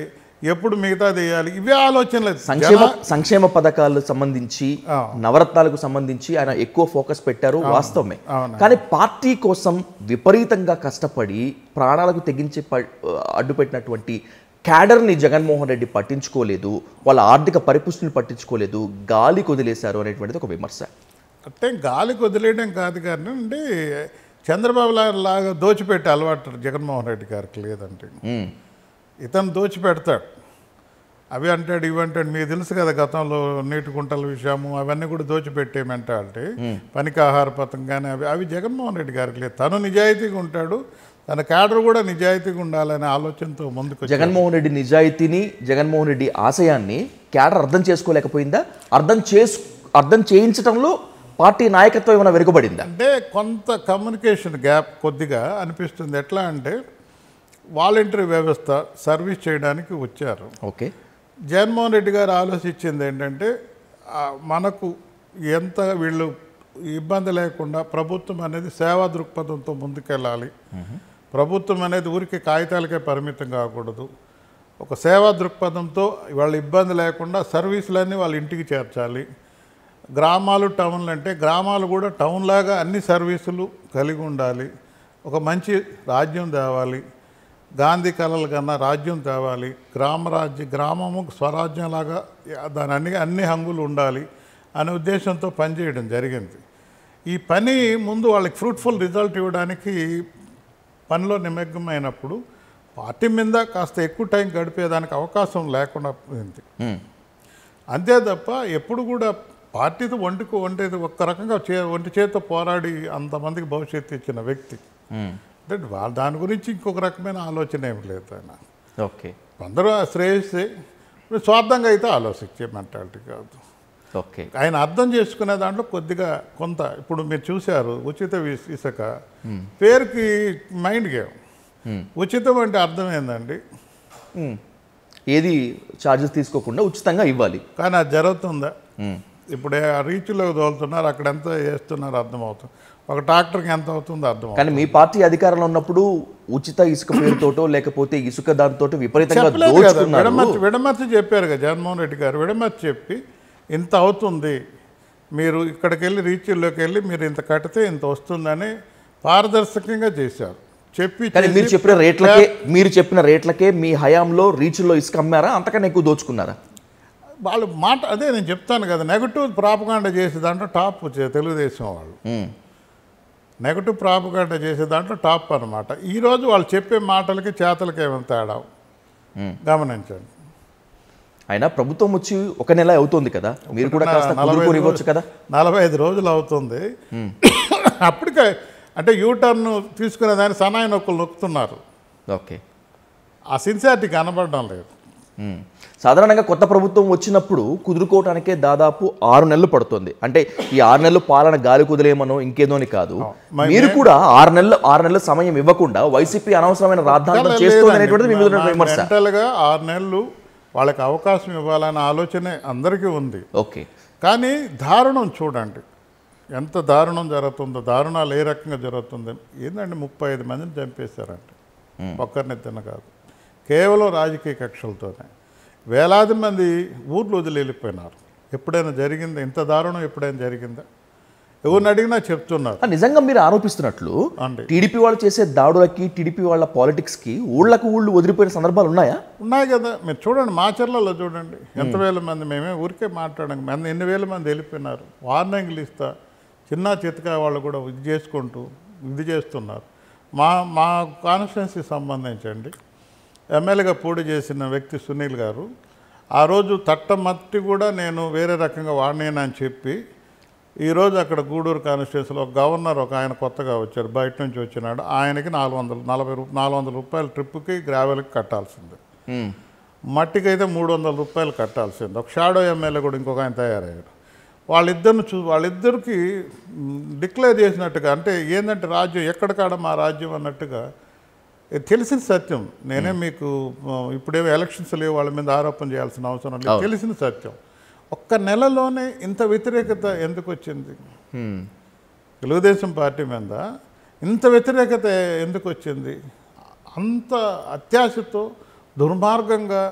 ఎప్పుడు మిగతాది వేయాలి ఇవే ఆలోచనలేదు సంక్షేమ సంక్షేమ పథకాలకు సంబంధించి ఆ. నవరత్నాలకు సంబంధించి ఆయన ఎక్కువ ఫోకస్ పెట్టారు వాస్తవమే అవును. కానీ పార్టీ కోసం విపరీతంగా కష్టపడి ప్రాణాలకు తెగించి ప- అడ్డుపెట్టినటువంటి క్యాడర్ని జగన్మోహన్ రెడ్డి పట్టించుకోలేదు వాళ్ళ ఆర్థిక పరిపుష్టిని పట్టించుకోలేదు గాలి కొదిలేశారు అనేటువంటిది ఒక విమర్శ అంటే గాలికి వదిలేయడం కాదు కానీ అండి చంద్రబాబు లా- లాగా దోచిపెట్టే అలవాటు జగన్మోహన్ రెడ్డి గారికి లేదండి ఉమ్, ఇతను దోచిపెడతాడు అవి అంటాడు ఇవి అంటాడు మీకు తెలుసు కదా గతంలో నీటి గుంటల విషయము అవన్నీ కూడా దోచిపెట్టే మెంటాలిటీ పనికి ఆహార పథకం కానీ అవి అవి జగన్మోహన్ రెడ్డి గారికి లేదు తను నిజాయితీగా ఉంటాడు తన క్యాడర్ కూడా నిజాయితీగా ఉండాలనే ఆలోచనతో ముందుకు వచ్చాడు. జగన్మోహన్ రెడ్డి నిజాయితీని జగన్మోహన్ రెడ్డి ఆశయాన్ని క్యాడర్ అర్థం చేసుకోలేకపోయిందా అర్థం చేసు అర్థం చేయించడంలో పార్టీ నాయకత్వం ఏమైనా వెనుకబడిందా అంటే కొంత కమ్యూనికేషన్ గ్యాప్ కొద్దిగా అనిపిస్తుంది ఎట్లా అంటే వాలంటరీ వ్యవస్థ సర్వీస్ చేయడానికి వచ్చారు ఓకే జగన్మోహన్ రెడ్డి గారు ఆలోచించింది ఏంటంటే ఆ, మనకు ఎంత వీళ్ళు ఇబ్బంది లేకుండా ప్రభుత్వం అనేది సేవా దృక్పథంతో ముందుకెళ్ళాలి ప్రభుత్వం అనేది ఊరికి కాగితాలకే పరిమితం కాకూడదు ఒక సేవా దృక్పథంతో వాళ్ళ ఇబ్బంది లేకుండా సర్వీసులన్నీ వాళ్ళ ఇంటికి చేర్చాలి గ్రామాలు టౌన్లు అంటే గ్రామాలు కూడా టౌన్ లాగా అన్ని సర్వీసులు కలిగి ఉండాలి ఒక మంచి రాజ్యం తేవాలి గాంధీ కళల కన్నా రాజ్యం తేవాలి గ్రామ రాజ్య గ్రామము స్వరాజ్యంలాగా దాని అన్ని అన్ని హంగులు ఉండాలి అనే ఉద్దేశంతో పనిచేయడం జరిగింది ఈ పని ముందు వాళ్ళకి ఫ్రూట్ఫుల్ రిజల్ట్ ఇవ్వడానికి పనిలో నిమగ్నమైనప్పుడు పార్టీ మీద కాస్త ఎక్కువ టైం గడిపేదానికి అవకాశం లేకుండా పోయింది ఉమ్, అంతే తప్ప ఎప్పుడు కూడా పార్టీతో ఒంటికి ఒంటి ఒక్క రకంగా చే ఒంటి చేతితో పోరాడి అంతమందికి భవిష్యత్తు ఇచ్చిన వ్యక్తి ఉమ్, అంటే వాళ్ళ దాని గురించి ఇంకొక రకమైన ఆలోచన ఏమి లేదు ఆయన ఓకే అందరూ శ్రేయస్సే ఇప్పుడు స్వార్థంగా అయితే ఆలోచించే మెంటాలిటీ కాదు ఓకే ఆయన అర్థం చేసుకునే దాంట్లో కొద్దిగా కొంత ఇప్పుడు మీరు చూశారు ఉచిత ఇస్- ఇసుక పేరుకి మైండ్ గేమ్ Hmm. ఉచితం అంటే అర్థం ఏందండి ఉమ్. ఏది ఛార్జెస్ తీసుకోకుండా ఉచితంగా ఇవ్వాలి కానీ అది జరుగుతుందా ఉమ్, ఇప్పుడు ఆ రీచ్లో తోలుతున్నారు అక్కడ ఎంత వేస్తున్నారు అర్థమవుతుంది ఒక ట్రాక్టర్కి ఎంత అవుతుందో అర్థమవుతుంది కానీ మీ పార్టీ అధికారంలో ఉన్నప్పుడు ఉచిత ఇసుక పేరుతోటో లేకపోతే ఇసుక దానితో విపరీతంగా చెప్పలేదు కదా దోచుకున్నారు విడమర్చి విడమర్చి చెప్పారు కదా జగన్మోహన్ రెడ్డి గారు విడమర్చి చెప్పి ఇంత అవుతుంది మీరు ఇక్కడికి వెళ్ళి రీచ్ల్లోకి వెళ్ళి మీరు ఇంత కడితే ఇంత వస్తుందని పారదర్శకంగా చేశారు చెప్పి కానీ మీరు చేసి చెప్పిన రేట్లకే మీరు చెప్పిన రేట్లకే మీ హయాంలో రీచ్లో ఇసుక అమ్మారా అంతకన్నా ఎక్కువ దోచుకున్నారా వాళ్ళు మాట అదే నేను చెప్తాను కదా నెగటివ్ ప్రాపగాండ చేసే దాంట్లో టాప్ వచ్చే తెలుగుదేశం వాళ్ళు ఉమ్, నెగటివ్ ప్రాపగాండ చేసే దాంట్లో టాప్ అనమాట ఈరోజు వాళ్ళు చెప్పే మాటలకి చేతలకి ఏమైనా తేడా Hmm. గమనించండి అయినా ప్రభుత్వం వచ్చి ఒక నెల అవుతుంది కదా మీరు కూడా కాస్త నలభై ఐదు కుదురుకొని ఇవ్వచ్చు కదా నలభై ఐదు రోజులు అవుతుంది అప్పటికే అంటే యూటర్న్ తీసుకునే దాన్ని సన్నాయి నొక్కులు నొక్కుతున్నారు ఓకే ఆ సిన్సియారిటీ కనబడడం లేదు ఉమ్. సాధారణంగా కొత్త ప్రభుత్వం వచ్చినప్పుడు కుదురుకోవటానికే దాదాపు ఆరు నెలలు పడుతుంది అంటే ఈ ఆరు నెలలు పాలన గాలి కుదిలేమనో ఇంకేదో అని కాదు మరి మీరు కూడా ఆరు నెలలు ఆరు నెలల సమయం ఇవ్వకుండా వైసీపీ అనవసరమైన రాద్ధాంతం చేస్తుంది అనేటువంటిది మీ మీద ఉన్న విమర్శ మెంటల్గా ఆరు నెలలు వాళ్ళకి అవకాశం ఇవ్వాలనే ఆలోచనే అందరికీ ఉంది ఓకే కానీ దారుణం చూడండి ఎంత దారుణం జరుగుతుందో దారుణాలు ఏ రకంగా జరుగుతుంది ఏంటంటే ముప్పై ఐదు మందిని చంపేశారంటే ఒక్కరినిద్దరిని కాదు కేవలం రాజకీయ కక్షలతోనే వేలాది మంది ఊర్లు వదిలి వెళ్ళిపోయినారు ఎప్పుడైనా జరిగిందా ఇంత దారుణం ఎప్పుడైనా జరిగిందా ఎవరిని అడిగినా చెప్తున్నారు ఆ, నిజంగా మీరు ఆరోపిస్తున్నట్లు అండి టీడీపీ వాళ్ళు చేసే దాడులకి టీడీపీ వాళ్ళ పాలిటిక్స్ కి ఊళ్ళకు ఊళ్ళు వదిలిపోయిన సందర్భాలు ఉన్నాయా ఉన్నాయి కదా మీరు చూడండి మాచర్లలో చూడండి ఎంత వేల మంది మేమే ఊరికే మాట్లాడం మంది ఎన్ని వేల మంది వెళ్ళిపోయినారు వార్నింగ్లు ఇస్తా చిన్న చితకా వాళ్ళు కూడా ఇది చేసుకుంటూ ఇది చేస్తున్నారు మా మా కాన్స్టిట్యున్సీకి సంబంధించండి ఎమ్మెల్యేగా పోటీ చేసిన వ్యక్తి సునీల్ గారు ఆ రోజు తట్టమట్టి కూడా నేను వేరే రకంగా వాడినేనని చెప్పి ఈరోజు అక్కడ గూడూరు కాన్స్టిట్యూన్సీలో ఒక గవర్నర్ ఒక ఆయన కొత్తగా వచ్చారు బయట నుంచి వచ్చినాడు ఆయనకి నాలుగు వందలు నలభై రూ నాలుగు వందల రూపాయల ట్రిప్కి గ్రావెల్కి కట్టాల్సిందే ఉమ్. మట్టికి అయితే మూడు వందల రూపాయలు కట్టాల్సింది ఒక షాడో ఎమ్మెల్యే కూడా ఇంకొక ఆయన తయారయ్యారు వాళ్ళిద్దరిని చూ వాళ్ళిద్దరికి డిక్లేర్ చేసినట్టుగా అంటే ఏంటంటే రాజ్యం ఎక్కడికాడ మా రాజ్యం అన్నట్టుగా ఇది తెలిసిన సత్యం నేనే మీకు ఆ, ఇప్పుడేమో ఎలక్షన్స్ లేవు వాళ్ళ మీద ఆరోపణ చేయాల్సిన అవసరం లేదు తెలిసిన సత్యం ఒక్క నెలలోనే ఇంత వ్యతిరేకత ఎందుకు వచ్చింది ఉమ్. తెలుగుదేశం పార్టీ మీద ఇంత వ్యతిరేకత ఎందుకు వచ్చింది అంత అత్యాశతో దుర్మార్గంగా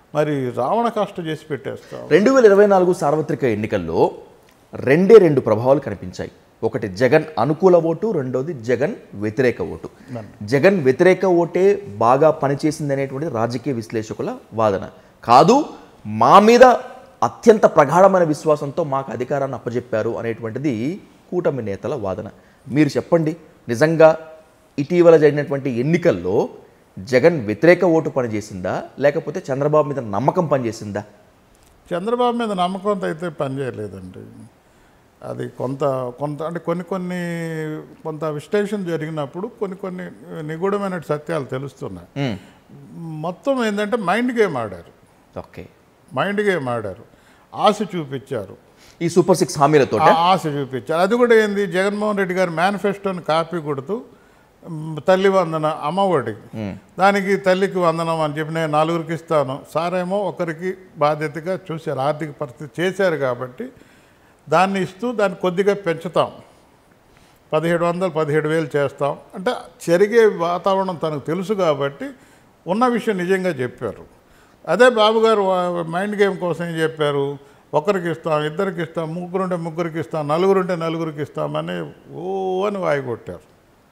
మరి రావణ కష్ట చేసి పెట్టేస్తాం రెండు వేల ఇరవై నాలుగు సార్వత్రిక ఎన్నికల్లో రెండే రెండు ప్రభావాలు కనిపించాయి ఒకటి జగన్ అనుకూల ఓటు రెండోది జగన్ వ్యతిరేక ఓటు జగన్ వ్యతిరేక ఓటే బాగా పనిచేసింది అనేటువంటిది రాజకీయ విశ్లేషకుల వాదన కాదు మా మీద అత్యంత ప్రగాఢమైన విశ్వాసంతో మాకు అధికారాన్ని అప్పజెప్పారు అనేటువంటిది కూటమి నేతల వాదన మీరు చెప్పండి నిజంగా ఇటీవల జరిగినటువంటి ఎన్నికల్లో జగన్ వ్యతిరేక ఓటు పనిచేసిందా లేకపోతే చంద్రబాబు మీద నమ్మకం పనిచేసిందా చంద్రబాబు మీద నమ్మకంతో అయితే పనిచేయలేదండి అది కొంత కొంత అంటే కొన్ని కొన్ని కొంత విశ్లేషణ జరిగినప్పుడు కొన్ని కొన్ని నిగూఢమైన సత్యాలు తెలుస్తున్నాయి మ్మ్. మొత్తం ఏంటంటే మైండ్ గేమ్ ఆడారు ఓకే మైండ్ గేమ్ ఆడారు ఆశ చూపించారు ఈ సూపర్ సిక్స్ హామీలతో ఆ ఆశ చూపించారు అది కూడా ఏంది జగన్మోహన్ రెడ్డి గారి మేనిఫెస్టోని కాపీ కొడుతూ మ్, తల్లి వందన అమ్మఒడి దానికి తల్లికి వందనం అని చెప్పి నేను నలుగురికి ఇస్తాను సారేమో ఒకరికి బాధ్యతగా చూశారు ఆర్థిక పరిస్థితి చేశారు కాబట్టి దాన్ని ఇస్తూ దాన్ని కొద్దిగా పెంచుతాం పదిహేడు వందలు పదిహేడు వేలు చేస్తాం అంటే జరిగే వాతావరణం తనకు తెలుసు కాబట్టి ఉన్న విషయం నిజంగా చెప్పారు అదే బాబు గారు వా- మైండ్ గేమ్ కోసం ఏం చెప్పారు ఒకరికి ఇస్తాం ఇద్దరికి ఇస్తాం ముగ్గురుంటే ముగ్గురికి ఇస్తాం నలుగురుంటే నలుగురికి ఇస్తామని ఓ అని వాయి కొట్టారు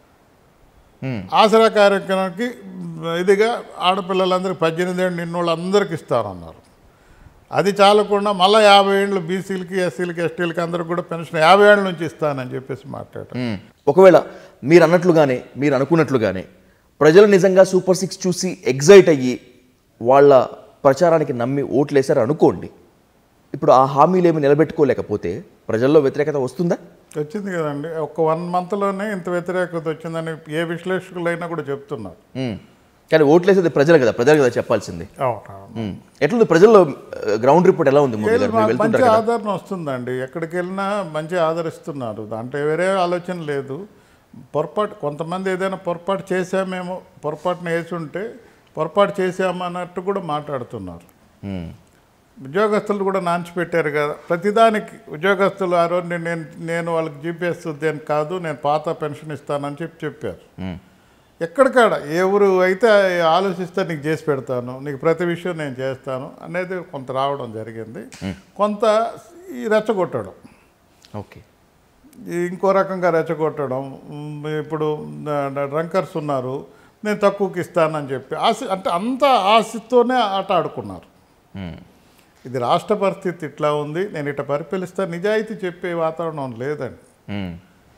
మ్మ్. ఆసరా కార్యక్రమానికి ఇదిగా ఆడపిల్లలందరికీ పద్దెనిమిది ఏళ్ళు నిన్నోళ్ళందరికీ ఇస్తారన్నారు అది చాలకుండా మళ్ళీ యాభై ఏళ్ళు బీసీలకి ఎస్సీలకి ఎస్టీలకి అందరికి కూడా పెన్షన్ యాభై ఏళ్ళ నుంచి ఇస్తానని చెప్పేసి మాట్లాడారు మ్మ్. ఒకవేళ మీరు అన్నట్లుగానే మీరు అనుకున్నట్లుగానే ప్రజలు నిజంగా సూపర్ సిక్స్ చూసి ఎగ్జైట్ అయ్యి వాళ్ళ ప్రచారానికి నమ్మి ఓట్లేశారు అనుకోండి ఇప్పుడు ఆ హామీలు ఏమి నిలబెట్టుకోలేకపోతే ప్రజల్లో వ్యతిరేకత వస్తుందా వచ్చింది కదండి ఒక వన్ మంత్లోనే ఇంత వ్యతిరేకత వచ్చిందని ఏ విశ్లేషకులైనా కూడా చెప్తున్నారు మ్మ్. కానీ ఓట్లేసేది ప్రజలు కదా ప్రజలు కదా చెప్పాల్సింది అవును మ్మ్. ఎట్లుంది ప్రజల్లో గ్రౌండ్ రిపోర్ట్ ఎలా ఉంది మోదీ గారు మీరు మాకు మంచి వెళ్తుంటారు కదా ఆదరణ వస్తుందండి ఎక్కడికి వెళ్ళినా మంచి ఆదరిస్తున్నారు దాంట్లో వేరే ఆలోచన లేదు పొరపాటు కొంతమంది ఏదైనా పొరపాటు చేశామేమో పొరపాటున వేసి ఉంటే పొరపాటు చేశామన్నట్టు కూడా మాట్లాడుతున్నారు మ్మ్. ఉద్యోగస్తులు కూడా నాంచిపెట్టారు కదా ప్రతిదానికి ఉద్యోగస్తులు ఆ రోజు నేను నేను- నేను వాళ్ళకి జీపీఎస్ ఉద్యాన్ కాదు నేను పాత పెన్షన్ ఇస్తానని చెప్పి చెప్పారు మ్మ్. ఎక్కడికాడ ఎవరు అయితే ఆలోచిస్తే నీకు చేసి పెడతాను నీకు ప్రతి విషయం నేను చేస్తాను అనేది కొంత రావడం జరిగింది కొంత ఈ రెచ్చగొట్టడం ఓకే ఈ ఇంకో రకంగా రెచ్చగొట్టడం ఉమ్, ఇప్పుడు డ్రంకర్స్ ఉన్నారు నేను తక్కువకి ఇస్తానని చెప్పి ఆశ అంటే అంత ఆశతోనే ఆట ఆడుకున్నారు మ్మ్. ఇది రాష్ట్ర పరిస్థితి ఇట్లా ఉంది నేను ఇట్లా పరిపాలిస్తా నిజాయితీ చెప్పే వాతావరణం లేదండి మ్మ్.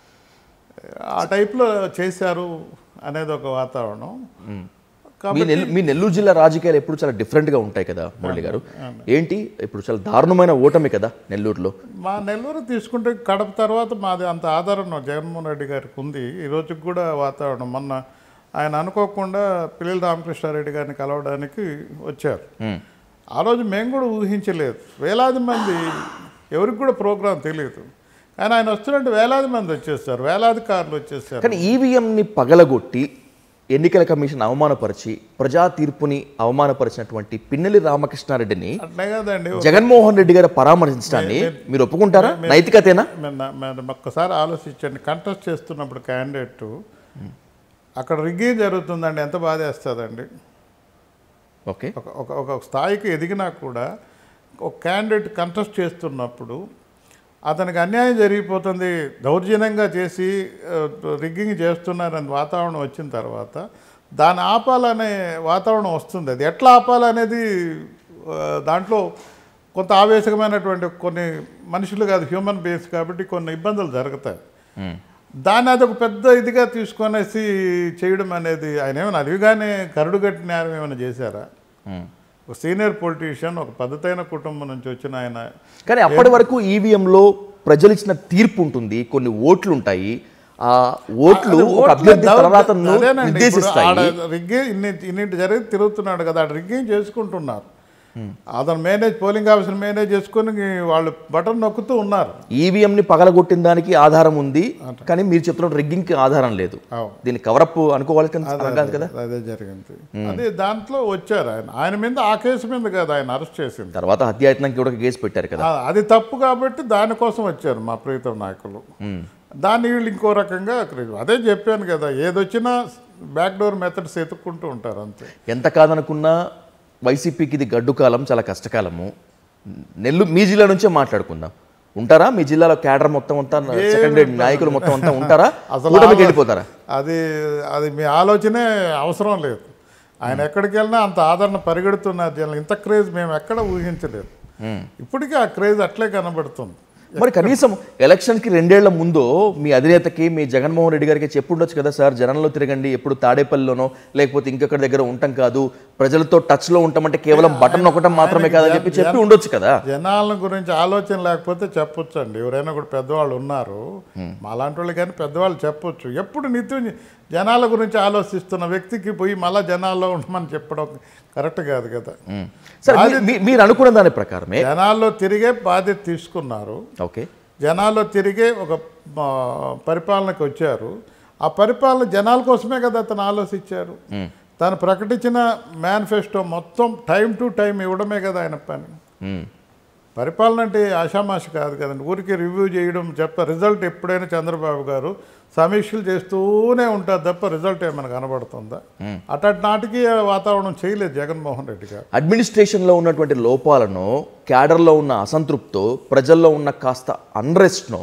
ఆ టైప్లో చేశారు అనేది ఒక వాతావరణం మీ కాబట్టి నెల్లు మీ నెల్లూరు జిల్లా రాజకీయాలు ఎప్పుడు చాలా డిఫరెంట్గా ఉంటాయి కదా మురళి గారు ఏంటి ఇప్పుడు చాలా దారుణమైన ఓటమి కదా నెల్లూరులో మా నెల్లూరు తీసుకుంటే కడప తర్వాత మాది అంత ఆదరణ జగన్మోహన్ రెడ్డి గారికి ఉంది ఈ రోజుకి కూడా వాతావరణం మొన్న ఆయన అనుకోకుండా పిల్లల రామకృష్ణారెడ్డి గారిని కలవడానికి వచ్చారు మ్మ్. ఆ రోజు మేము కూడా ఊహించలేదు వేలాది మంది ఎవరికి కూడా ప్రోగ్రాం తెలియదు కానీ ఆయన వస్తున్నట్టు వేలాది మంది వచ్చేస్తారు వేలాది కార్లు వచ్చేసారు కానీ ఈవీఎంని పగలగొట్టి ఎన్నికల కమిషన్ అవమానపరిచి ప్రజా తీర్పుని అవమానపరిచినటువంటి పిన్నెలి రామకృష్ణారెడ్డిని అట్లే కదండి జగన్మోహన్ రెడ్డి గారు పరామర్శించడాన్ని మీరు ఒప్పుకుంటారా నైతికతేనా మీరు నా- మీరు ఒక్కసారి ఆలోచించండి కంటెస్ట్ చేస్తున్నప్పుడు క్యాండిడేట్ అక్కడ రిగ్గింగ్ జరుగుతుందండి ఎంత బాధ వేస్తుందండి ఓకే ఒక ఒక ఒక స్థాయికి ఎదిగినా కూడా ఒక క్యాండిడేట్ కంటెస్ట్ చేస్తున్నప్పుడు అతనికి అన్యాయం జరిగిపోతుంది దౌర్జన్యంగా చేసి రిగ్గింగ్ చేస్తున్నారని వాతావరణం వచ్చిన తర్వాత దాన్ని ఆపాలనే వాతావరణం వస్తుంది అది ఎట్లా ఆపాలనేది ఆ, దాంట్లో కొంత ఆవేశకమైనటువంటి కొన్ని మనుషులు కాదు హ్యూమన్ బీయింగ్స్ కాబట్టి కొన్ని ఇబ్బందులు జరుగుతాయి మ్మ్. దాన్ని అది ఒక పెద్ద ఇదిగా తీసుకొనేసి చేయడం అనేది ఆయన ఏమైనా అదిగానే కరుడు కట్టి నేరం ఏమైనా చేశారా మ్మ్. ఒక సీనియర్ పొలిటీషియన్ ఒక పద్ధతైన కుటుంబం నుంచి వచ్చిన ఆయన కానీ అప్పటి వరకు ఈవీఎంలో ప్రజలు ఇచ్చిన తీర్పు ఉంటుంది కొన్ని ఓట్లు ఉంటాయి ఆ ఓట్లు ఒక అభ్యర్థి తలరాతను అదేనండి, ఇప్పుడు నిర్దేశిస్తాయి ఆడ రిగ్గింగ్ ఇన్ని ఇన్నింటి జరిగి తిరుగుతున్నాడు కదా ఆడ రిగ్గింగ్ చేసుకుంటున్నారు అతను మేనేజ్ పోలింగ్ ఆఫీసర్ మేనేజ్ చేసుకుని వాళ్ళు బటన్ నొక్కుతూ ఉన్నారు ఈవీఎంని పగలగొట్టిన దానికి ఆధారం ఉంది కానీ మీరు చెప్తున్న రిగ్గింగ్కి ఆధారం లేదు అవును. దీన్ని కవరప్ అనుకోవాలి కదా అనగాదు కదా అదే జరిగింది అదే దాంట్లో వచ్చారు ఆయన ఆయన మీద ఆ కేసు మీద కదా ఆయన అరెస్ట్ చేసింది తర్వాత హత్యాయత్నానికి కూడా కేసు పెట్టారు కదా ఆ, అది తప్పు కాబట్టి దానికోసం వచ్చారు మా ప్రీతం నాయకులు మ్మ్. దాన్ని వీళ్ళు ఇంకో రకంగా క్రి- అదే చెప్పాను కదా ఏదొచ్చినా బ్యాక్ డోర్ మెథడ్స్ ఎత్తుక్కుంటూ ఉంటారు అంతే ఎంత కాదనుకున్నా వైసీపీకి ఇది గడ్డు కాలం చాలా కష్టకాలము నెల్లు మీ జిల్లా నుంచే మాట్లాడుకుందాం ఉంటారా మీ జిల్లాలో క్యాడర్ మొత్తం అంతా సెకండ్ గ్రేడ్ నాయకులు మొత్తం అంతా ఉంటారా అసలు కూటమికి ఆలో- వెళ్ళిపోతారా అది అది మీ ఆలోచనే అవసరం లేదు ఆయన ఎక్కడికి వెళ్ళినా అంత ఆదరణ పరిగెడుతున్నారు జనం ఇంత క్రేజ్ మేము ఎక్కడ ఊహించలేదు ఇప్పటికీ ఆ క్రేజ్ అట్లే కనబడుతుంది మరి కనీసం ఎలక్షన్కి రెండేళ్ల ముందు మీ అధినేతకి మీ జగన్మోహన్ రెడ్డి గారికి చెప్పుండొచ్చు కదా సార్ జనంలో తిరగండి ఎప్పుడు తాడేపల్లిలోనో లేకపోతే ఇంకొకరి దగ్గర ఉంటాం కాదు ప్రజలతో టచ్లో ఉంటామంటే కేవలం బటన్ నొక్కటం మాత్రమే కాదని చెప్పి చెప్పి ఉండొచ్చు కదా జనాల గురించి ఆలోచన లేకపోతే చెప్పొచ్చండి ఎవరైనా కూడా పెద్దవాళ్ళు ఉన్నారు మాలాంటి వాళ్ళు కానీ పెద్దవాళ్ళు చెప్పొచ్చు ఎప్పుడు నిత్యం జనాల గురించి ఆలోచిస్తున్న వ్యక్తికి పోయి మళ్ళా జనాల్లో ఉండమని చెప్పడం కరెక్ట్ కాదు కదా ఉమ్. సరే మీ- మీ- మీరు అనుకున్న దాని ప్రకారమే జనాల్లో తిరిగే బాధ్యత తీసుకున్నారు ఓకే జనాల్లో తిరిగే ఒక ఆ, పరిపాలనకు వచ్చారు ఆ పరిపాలన జనాల కోసమే కదా అతను ఆలోచించారు తను ప్రకటించిన మేనిఫెస్టో మొత్తం టైం టు టైం ఇవ్వడమే కదా ఆయన పని ఉమ్. పరిపాలన అంటే ఆషామాషి కాదు కదండి ఊరికి రివ్యూ చేయడం చెప్ప రిజల్ట్ ఎప్పుడైనా చంద్రబాబు గారు సమీక్షలు చేస్తూనే ఉంటారు తప్ప రిజల్ట్ ఏమైనా కనబడుతుందా అట్లాంటి నాటికి వాతావరణం చేయలేదు జగన్మోహన్ రెడ్డి గారు అడ్మినిస్ట్రేషన్లో ఉన్నటువంటి లోపాలను క్యాడర్లో ఉన్న అసంతృప్తో ప్రజల్లో ఉన్న కాస్త అన్రెస్ట్ను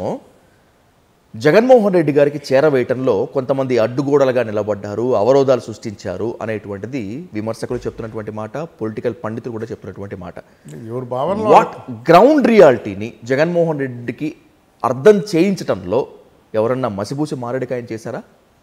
జగన్మోహన్ రెడ్డి గారికి చేరవేయటంలో కొంతమంది అడ్డుగోడలుగా నిలబడ్డారు అవరోధాలు సృష్టించారు అనేటువంటిది విమర్శకులు చెప్తున్నటువంటి మాట పొలిటికల్ పండితులు కూడా చెప్తున్నటువంటి మాట ఎవరు భావనలో వాట్ గ్రౌండ్ రియాలిటీని జగన్మోహన్ రెడ్డికి అర్థం చేయించటంలో ఎవరన్నా మసిబూసి మారేడికాయం చేశారా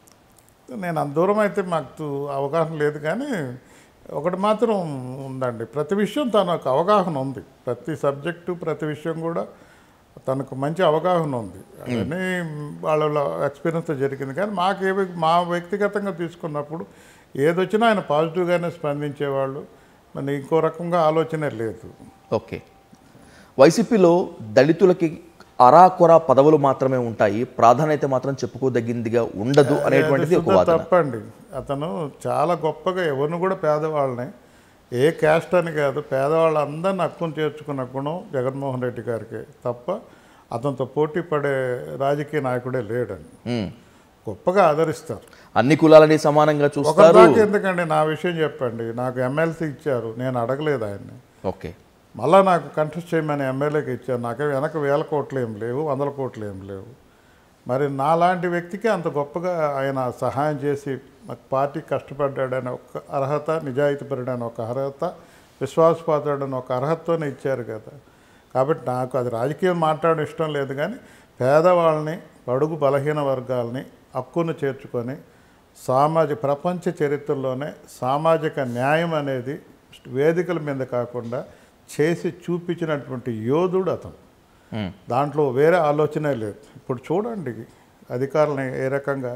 నేను అంత దూరం అయితే మాకు అవగాహన లేదు కానీ ఒకటి మాత్రం ఉందండి ప్రతి విషయం తనకు అవగాహన ఉంది ప్రతి సబ్జెక్టు ప్రతి విషయం కూడా తనకు మంచి అవగాహన ఉంది అవన్నీ వాళ్ళ ఎక్స్పీరియన్స్తో జరిగింది కానీ మాకు ఏ వ్యక్- మా వ్యక్తిగతంగా తీసుకున్నప్పుడు ఏదొచ్చినా ఆయన పాజిటివ్గానే స్పందించేవాళ్ళు మరి ఇంకో రకంగా ఆలోచనే లేదు ఓకే వైసీపీలో దళితులకి అరాకొర పదవులు మాత్రమే ఉంటాయి ప్రాధాన్యత మాత్రం చెప్పుకోదగిందిగా ఉండదు అనేటువంటిది ఒక శుద్ధ వాదన తప్పండి అతను చాలా గొప్పగా ఎవరిని కూడా పేదవాళ్ళని ఏ క్యాస్ట్ అని కాదు పేదవాళ్ళందరిని హక్కును చేర్చుకున్న గుణం జగన్మోహన్ రెడ్డి గారికి తప్ప అతనితో పోటీ పడే రాజకీయ నాయకుడే లేడని ఉమ్. గొప్పగా ఆదరిస్తారు అన్ని కులాలని సమానంగా చూస్తారు ఒకరిదాకా ఎందుకండి నా విషయం చెప్పండి నాకు ఎమ్మెల్సీ ఇచ్చారు నేను అడగలేదు ఆయన్ని ఓకే మళ్ళా నాకు కంటెస్ట్ చేయమని ఎమ్మెల్యేకి ఇచ్చారు నాకు వెనక వేల కోట్లు ఏం లేవు వందల కోట్లు ఏం లేవు మరి నాలాంటి వ్యక్తికి అంత గొప్పగా ఆయన సహాయం చేసి మాకు పార్టీ కష్టపడ్డాడని ఒక అర్హత నిజాయితీపరుడని ఒక అర్హత విశ్వాసపాత్రుడని ఒక అర్హతతోనే ఇచ్చారు కదా కాబట్టి నాకు అది రాజకీయం మాట్లాడడం ఇష్టం లేదు కానీ పేదవాళ్ళని బడుగు బలహీన వర్గాల్ని హక్కును చేర్చుకొని సామాజిక ప్రపంచ చరిత్రలోనే సామాజిక న్యాయం అనేది వేదికల మీద కాకుండా చేసి చూపించినటువంటి యోధుడు అతను ఉమ్. దాంట్లో వేరే ఆలోచనే లేదు ఇప్పుడు చూడండి అధికారులని ఏ రకంగా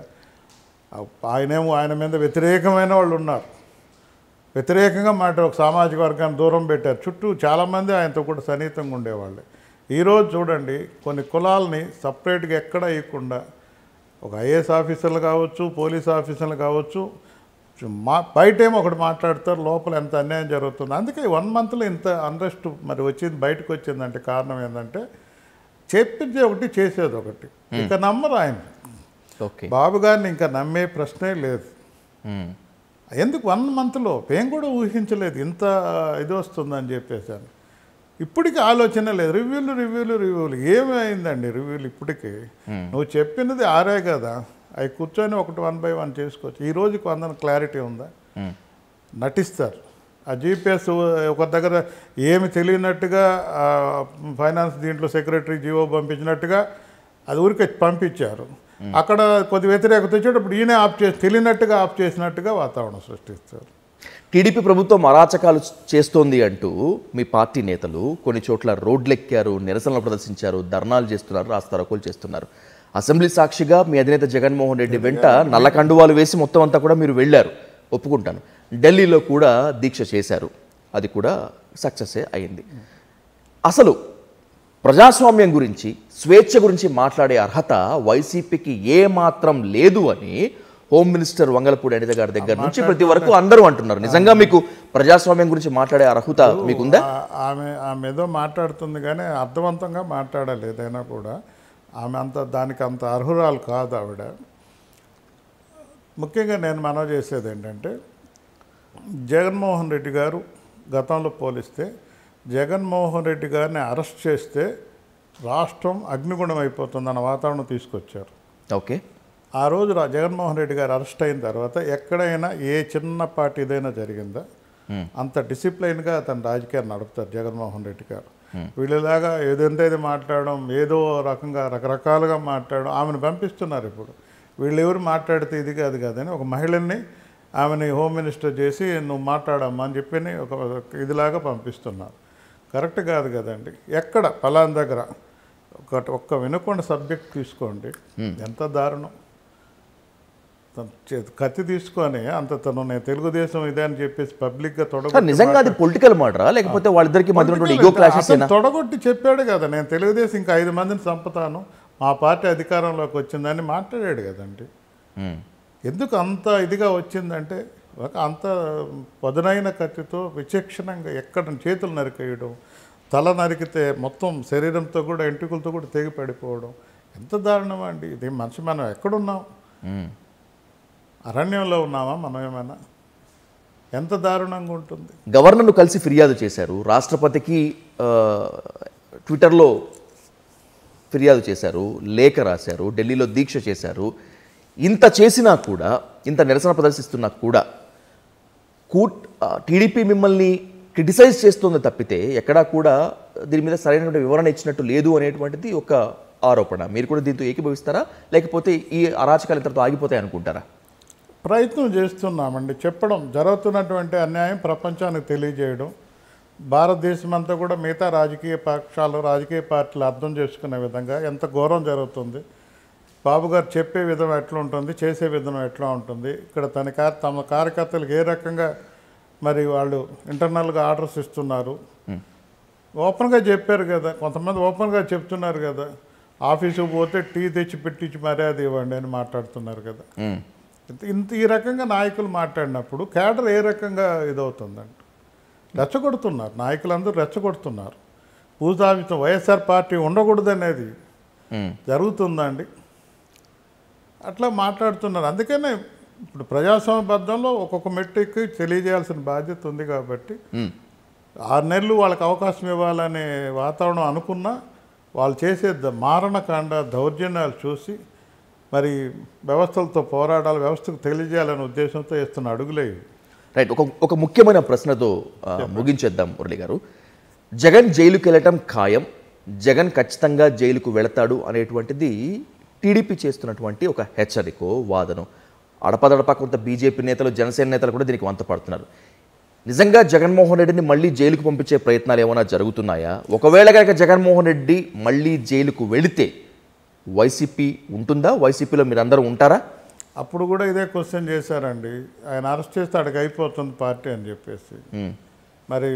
ఆయనేమో ఆయన మీద వ్యతిరేకమైన వాళ్ళు ఉన్నారు వ్యతిరేకంగా మాట ఒక సామాజిక వర్గాన్ని దూరం పెట్టారు చుట్టూ చాలామంది ఆయనతో కూడా సన్నిహితంగా ఉండేవాళ్ళు ఈరోజు చూడండి కొన్ని కులాలని సపరేట్గా ఎక్కడ ఇవ్వకుండా ఒక ఐఏఎస్ ఆఫీసర్లు కావచ్చు పోలీస్ ఆఫీసర్లు కావచ్చు మా బయటేమో ఒకటి మాట్లాడతారు లోపల ఎంత అన్యాయం జరుగుతుంది అందుకే వన్ మంత్లో ఇంత అన్రెస్ట్ మరి వచ్చింది బయటకు వచ్చిందంటే కారణం ఏంటంటే చెప్పింది ఒకటి చేసేది ఒకటి ఇక నమ్మరు ఆయన ఓకే బాబు గారిని ఇంకా నమ్మే ప్రశ్నే లేదు ఉమ్. ఎందుకు వన్ మంత్లో మేము కూడా ఊహించలేదు ఇంత ఇది వస్తుందని చెప్పేసాను ఇప్పటికీ ఆలోచన లేదు రివ్యూలు రివ్యూలు రివ్యూలు ఏమైందండి రివ్యూలు ఇప్పటికీ నువ్వు చెప్పినది ఆరే కదా అవి కూర్చొని ఒకటి వన్ బై వన్ చేసుకోవచ్చు ఈ రోజుకి వందన క్లారిటీ ఉందా ఉమ్. నటిస్తారు ఆ జీపీఎస్ ఒక దగ్గర ఏమి తెలియనట్టుగా ఆ, ఫైనాన్స్ దీంట్లో సెక్రటరీ జీవో పంపించినట్టుగా అది ఊరికే పంపించారు అక్కడ కొద్ది వ్యతిరేకత వచ్చేటప్పుడు ఈయన ఆఫ్ చేసి తెలియనట్టుగా ఆఫ్ చేసినట్టుగా వాతావరణం సృష్టిస్తారు టీడీపీ ప్రభుత్వం అరాచకాలు చేస్తోంది అంటూ మీ పార్టీ నేతలు కొన్ని చోట్ల రోడ్లెక్కారు నిరసనలు ప్రదర్శించారు ధర్నాలు చేస్తున్నారు రాస్తారోకోలు చేస్తున్నారు అసెంబ్లీ సాక్షిగా మీ అధినేత జగన్మోహన్ రెడ్డి వెంట నల్ల కండువాలు వేసి మొత్తం అంతా కూడా మీరు వెళ్ళారు ఒప్పుకుంటాను ఢిల్లీలో కూడా దీక్ష చేశారు అది కూడా సక్సెస్ అయింది అసలు ప్రజాస్వామ్యం గురించి స్వేచ్ఛ గురించి మాట్లాడే అర్హత వైసీపీకి ఏ మాత్రం లేదు అని హోమ్ మినిస్టర్ వంగలపూడి అనిత గారి దగ్గర నుంచి ప్రతి వరకు అందరూ అంటున్నారు నిజంగా మీకు ప్రజాస్వామ్యం గురించి మాట్లాడే అర్హత మీకుందా ఆ- ఆమె ఆమె ఏదో మాట్లాడుతుంది కానీ అర్థవంతంగా మాట్లాడాలి ఏదైనా కూడా ఆమె అంత దానికి అంత అర్హురాలు కాదు ఆవిడ ముఖ్యంగా నేను మనవి చేసేది ఏంటంటే జగన్మోహన్ రెడ్డి గారు గతంలో పోలిస్తే జగన్మోహన్ రెడ్డి గారిని అరెస్ట్ చేస్తే రాష్ట్రం అగ్నిగుణం అయిపోతుందన్న వాతావరణం తీసుకొచ్చారు ఓకే ఆ రోజు రా- జగన్మోహన్ రెడ్డి గారు అరెస్ట్ అయిన తర్వాత ఎక్కడైనా ఏ చిన్నపాటి ఇదైనా జరిగిందా అంత డిసిప్లైన్గా అతను రాజకీయాలు నడుపుతారు జగన్మోహన్ రెడ్డి గారు వీళ్ళలాగా ఏదంటే ఇది మాట్లాడడం ఏదో రకంగా రకరకాలుగా మాట్లాడడం ఆమెను పంపిస్తున్నారు ఇప్పుడు వీళ్ళు ఎవరు మాట్లాడితే ఇది కాదు కాదని ఒక మహిళని ఆమెని హోమ్ మినిస్టర్ చేసి నువ్వు మాట్లాడమ్మా అని చెప్పి ఒక ఒక ఇదిలాగా పంపిస్తున్నారు కరెక్ట్ కాదు కదండి ఎక్కడ పలాన్ దగ్గర ఒక ఒక్క వినకుండా సబ్జెక్ట్ తీసుకోండి ఎంత దారుణం తను చే- కత్తి తీసుకొని అంత తను నేను తెలుగుదేశం ఇదే అని చెప్పేసి పబ్లిక్గా సార్ తొడగొట్టి నిజంగా అది పొలిటికల్ మాటరా లేకపోతే వాళ్ళిద్దరికి మధ్య ఉన్నటువంటి ఈగో క్లాషెస్ అతను తొడగొట్టి చెప్పాడు కదా నేను తెలుగుదేశం ఇంకా ఐదు మందిని చంపుతాను మా పార్టీ అధికారంలోకి వచ్చిందని మాట్లాడాడు కదండి ఎందుకు అంత ఇదిగా వచ్చిందంటే ఒక అంత పదునైన కత్తితో విచక్షణంగా ఎక్కడ చేతులు నరికేయడం తల నరికితే మొత్తం శరీరంతో కూడా ఎంట్రుకలతో కూడా తెగి పడిపోవడం ఎంత దారుణం అండి ఇది మనిషి మనం ఎక్కడున్నాం అరణ్యంలో ఉన్నామా మనం ఏమైనా ఎంత దారుణంగా ఉంటుంది గవర్నర్ను కలిసి ఫిర్యాదు చేశారు రాష్ట్రపతికి ఆ, ట్విట్టర్లో ఫిర్యాదు చేశారు లేఖ రాశారు ఢిల్లీలో దీక్ష చేశారు ఇంత చేసినా కూడా ఇంత నిరసన ప్రదర్శిస్తున్నా కూడా కూట్ ఆ, టీడీపీ మిమ్మల్ని క్రిటిసైజ్ చేస్తుంది తప్పితే ఎక్కడా కూడా దీని మీద సరైనటువంటి వివరణ ఇచ్చినట్టు లేదు అనేటువంటిది ఒక ఆరోపణ మీరు కూడా దీంతో ఏకీభవిస్తారా లేకపోతే ఈ అరాచకాలు ఇంతటితో ఆగిపోతాయి అనుకుంటారా ప్రయత్నం చేస్తున్నామండి చెప్పడం జరుగుతున్నటువంటి అన్యాయం ప్రపంచానికి తెలియజేయడం భారతదేశం అంతా కూడా మిగతా రాజకీయ పక్షాలు రాజకీయ పార్టీలు అర్థం చేసుకునే విధంగా ఎంత ఘోరం జరుగుతుంది బాబు గారు చెప్పే విధం ఎట్లా ఉంటుంది చేసే విధానం ఎట్లా ఉంటుంది ఇక్కడ తన కా తమ కార్యకర్తలకు ఏ రకంగా మరి వాళ్ళు ఇంటర్నల్గా ఆర్డర్స్ ఇస్తున్నారు ఓపెన్గా చెప్పారు కదా కొంతమంది ఓపెన్గా చెప్తున్నారు కదా ఆఫీసుకు పోతే టీ తెచ్చి పెట్టించి మర్యాద ఇవ్వండి అని మాట్లాడుతున్నారు కదా మ్మ్. ఇంత- ఇంత ఈ రకంగా నాయకులు మాట్లాడినప్పుడు కేడర్ ఏ రకంగా ఇదవుతుందంట రెచ్చగొడుతున్నారు నాయకులందరూ రెచ్చగొడుతున్నారు పూజావితం వైఎస్ఆర్ పార్టీ ఉండకూడదనేది మ్మ్. జరుగుతుందండి అట్లా మాట్లాడుతున్నారు అందుకనే ఇప్పుడు ప్రజాస్వామ్యబద్ధంలో ఒక్కొక్క మెట్టుకి తెలియజేయాల్సిన బాధ్యత ఉంది కాబట్టి మ్మ్. ఆరు నెలలు వాళ్ళకి అవకాశం ఇవ్వాలనే వాతావరణం అనుకున్నా వాళ్ళు చేసే ద- మారణకాండ దౌర్జన్యాలు చూసి మరి వ్యవస్థలతో పోరాడాలి వ్యవస్థకు తెలియజేయాలనే ఉద్దేశంతో వేస్తున్న అడుగులే ఇవి. రైట్ ఒక ఒక ముఖ్యమైన ప్రశ్నతో ఆ, ముగించేద్దాం మురళి గారు జగన్ జైలుకి వెళ్ళటం ఖాయం జగన్ ఖచ్చితంగా జైలుకు వెళతాడు అనేటువంటిది టీడీపీ చేస్తున్నటువంటి ఒక హెచ్చరికో వాదన అడపదడప కొంత బీజేపీ నేతలు జనసేన నేతలు కూడా దీనికి వంత పడుతున్నారు నిజంగా జగన్మోహన్ రెడ్డిని మళ్ళీ జైలుకు పంపించే ప్రయత్నాలు ఏమైనా జరుగుతున్నాయా ఒకవేళ కనుక జగన్మోహన్ రెడ్డి మళ్ళీ జైలుకు వెళితే వైసీపీ ఉంటుందా వైసీపీలో మీరందరూ ఉంటారా అప్పుడు కూడా ఇదే క్వశ్చన్ చేశారండి ఆయన అరెస్ట్ చేస్తే అక్కడికి అయిపోతుంది పార్టీ అని చెప్పేసి మ్మ్. మరి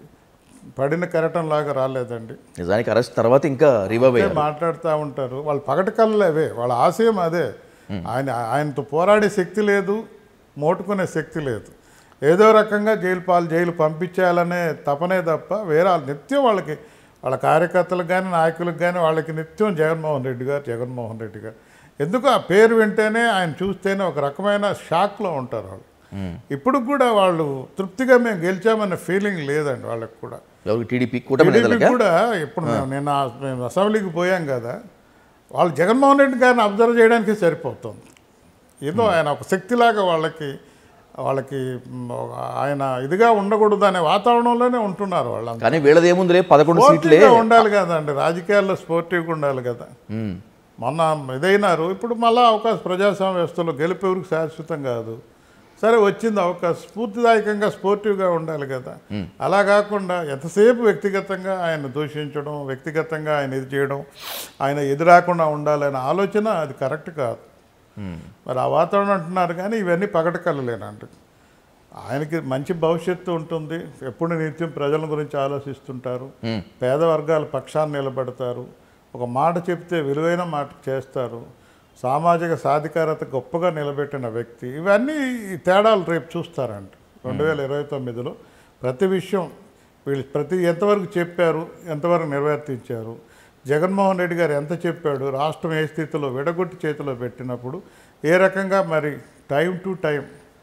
పడిన కెరటం లాగా రాలేదండి నిజానికి అరెస్ట్ తర్వాత ఇంకా రివైవ్ అదే అయ్యారు మాట్లాడుతూ ఉంటారు వాళ్ళ పగటి కళ్ళు అవే వాళ్ళ ఆశయం అదే ఆయన ఆయనతో పోరాడే శక్తి లేదు మోటుకునే శక్తి లేదు ఏదో రకంగా జైలు పాలు జైలు పంపించేయాలనే తపనే తప్ప వేరే వాళ్ళ నిత్యం వాళ్ళకి వాళ్ళ కార్యకర్తలకు కానీ నాయకులకు కానీ వాళ్ళకి నిత్యం జగన్మోహన్ రెడ్డి గారు జగన్మోహన్ రెడ్డి గారు ఎందుకు ఆ పేరు వింటేనే ఆయన చూస్తేనే ఒక రకమైన షాక్లో ఉంటారు వాళ్ళు ఇప్పుడు కూడా వాళ్ళు తృప్తిగా మేము గెలిచామనే ఫీలింగ్ లేదండి వాళ్ళకి కూడా ఎవరికి టీడీపీ కూటమి టీడీపీ నేతలకా కూడా ఇప్పుడు మేము నిన్న మేము అసెంబ్లీకి పోయాం కదా వాళ్ళు జగన్మోహన్ రెడ్డి గారిని అబ్జర్వ్ చేయడానికి సరిపోతుంది ఏదో ఆయన ఒక శక్తిలాగా వాళ్ళకి వాళ్ళకి మ్, ఆయన ఇదిగా ఉండకూడదు అనే వాతావరణంలోనే ఉంటున్నారు వాళ్ళంతా కానీ వీళ్ళది ఏముందిలే పదకొండు సీట్లే స్పోర్టివ్గా ఉండాలి కదండి రాజకీయాల్లో స్పోర్టివ్గా ఉండాలి కదా మ్మ్. మొన్న ఇదైనారు ఇప్పుడు మళ్ళీ అవకాశం ప్రజాస్వామ్య వ్యవస్థలో గెలుపు ఎవరికి శాశ్వతం కాదు సరే వచ్చింది అవకాశం స్ఫూర్తిదాయకంగా స్పోర్టివ్గా ఉండాలి కదా అలా కాకుండా ఎంతసేపు వ్యక్తిగతంగా ఆయన దూషించడం వ్యక్తిగతంగా ఆయన ఇది చేయడం ఆయన ఎదురాకుండా ఉండాలనే ఆలోచన అది కరెక్ట్ కాదు మరి ఆ వాతావరణం అంటున్నారు కానీ ఇవన్నీ పగటి కళ్ళలేనండి ఆయనకి మంచి భవిష్యత్తు ఉంటుంది ఎప్పుడు నిత్యం ప్రజల గురించి ఆలోచిస్తుంటారు మ్మ్. పేద వర్గాల పక్షాన్ని నిలబడతారు ఒక మాట చెప్తే విలువైన మాట చేస్తారు సామాజిక సాధికారత గొప్పగా నిలబెట్టిన వ్యక్తి ఇవన్నీ ఈ తేడాలు రేపు చూస్తారండి రెండు వేల ఇరవై తొమ్మిదిలో ప్రతి విషయం వీళ్ళు ప్రతి ఎంతవరకు చెప్పారు ఎంతవరకు నిర్వర్తించారు జగన్మోహన్ రెడ్డి గారు ఎంత చెప్పాడు రాష్ట్రం ఏ స్థితిలో విడగొట్టి చేతిలో పెట్టినప్పుడు ఏ రకంగా మరి టైం టు టైం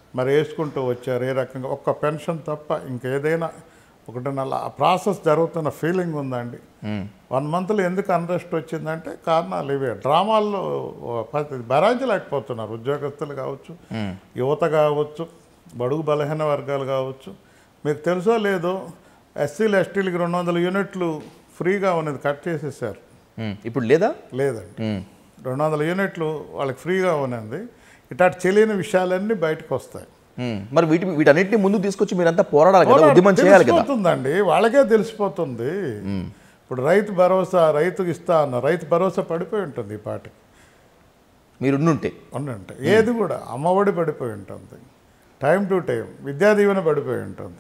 మరి వేసుకుంటూ వచ్చారు ఏ రకంగా ఒక్క పెన్షన్ తప్ప ఇంకేదైనా ఒకటి నెల ప్రాసెస్ జరుగుతున్న ఫీలింగ్ ఉందండి వన్ మంత్లో ఎందుకు అన్రెస్ట్ వచ్చిందంటే కారణాలు ఇవే డ్రామాల్లో భరాంచలేకపోతున్నారు ఉద్యోగస్తులు కావచ్చు యువత కావచ్చు బడుగు బలహీన వర్గాలు కావచ్చు మీకు తెలుసో లేదో ఎస్సీలు ఎస్టీలకి రెండు వందల యూనిట్లు ఫ్రీగా ఉన్నది కట్ చేసేసారు ఉమ్, ఇప్పుడు లేదా లేదండి ఉమ్, రెండు వందల యూనిట్లు వాళ్ళకి ఫ్రీగా ఉన్నది ఇట్లాంటి తెలియని విషయాలన్నీ బయటకు వస్తాయి ఉమ్. మరి వీటి వీటన్నిటిని ముందు తీసుకొచ్చి మీరంతా పోరాడాలి కదా ఉద్యమం చేయాలి కదా తెలిసిపోతుందండి వాళ్ళకే తెలిసిపోతుంది ఇప్పుడు రైతు భరోసా రైతుకి ఇస్తా అన్న రైతు భరోసా పడిపోయి ఉంటుంది ఈ పాటికి మీరు ఉండుంటే ఉండుంటే ఏది కూడా అమ్మఒడి పడిపోయి ఉంటుంది టైం టు టైం విద్యా దీవెన పడిపోయి ఉంటుంది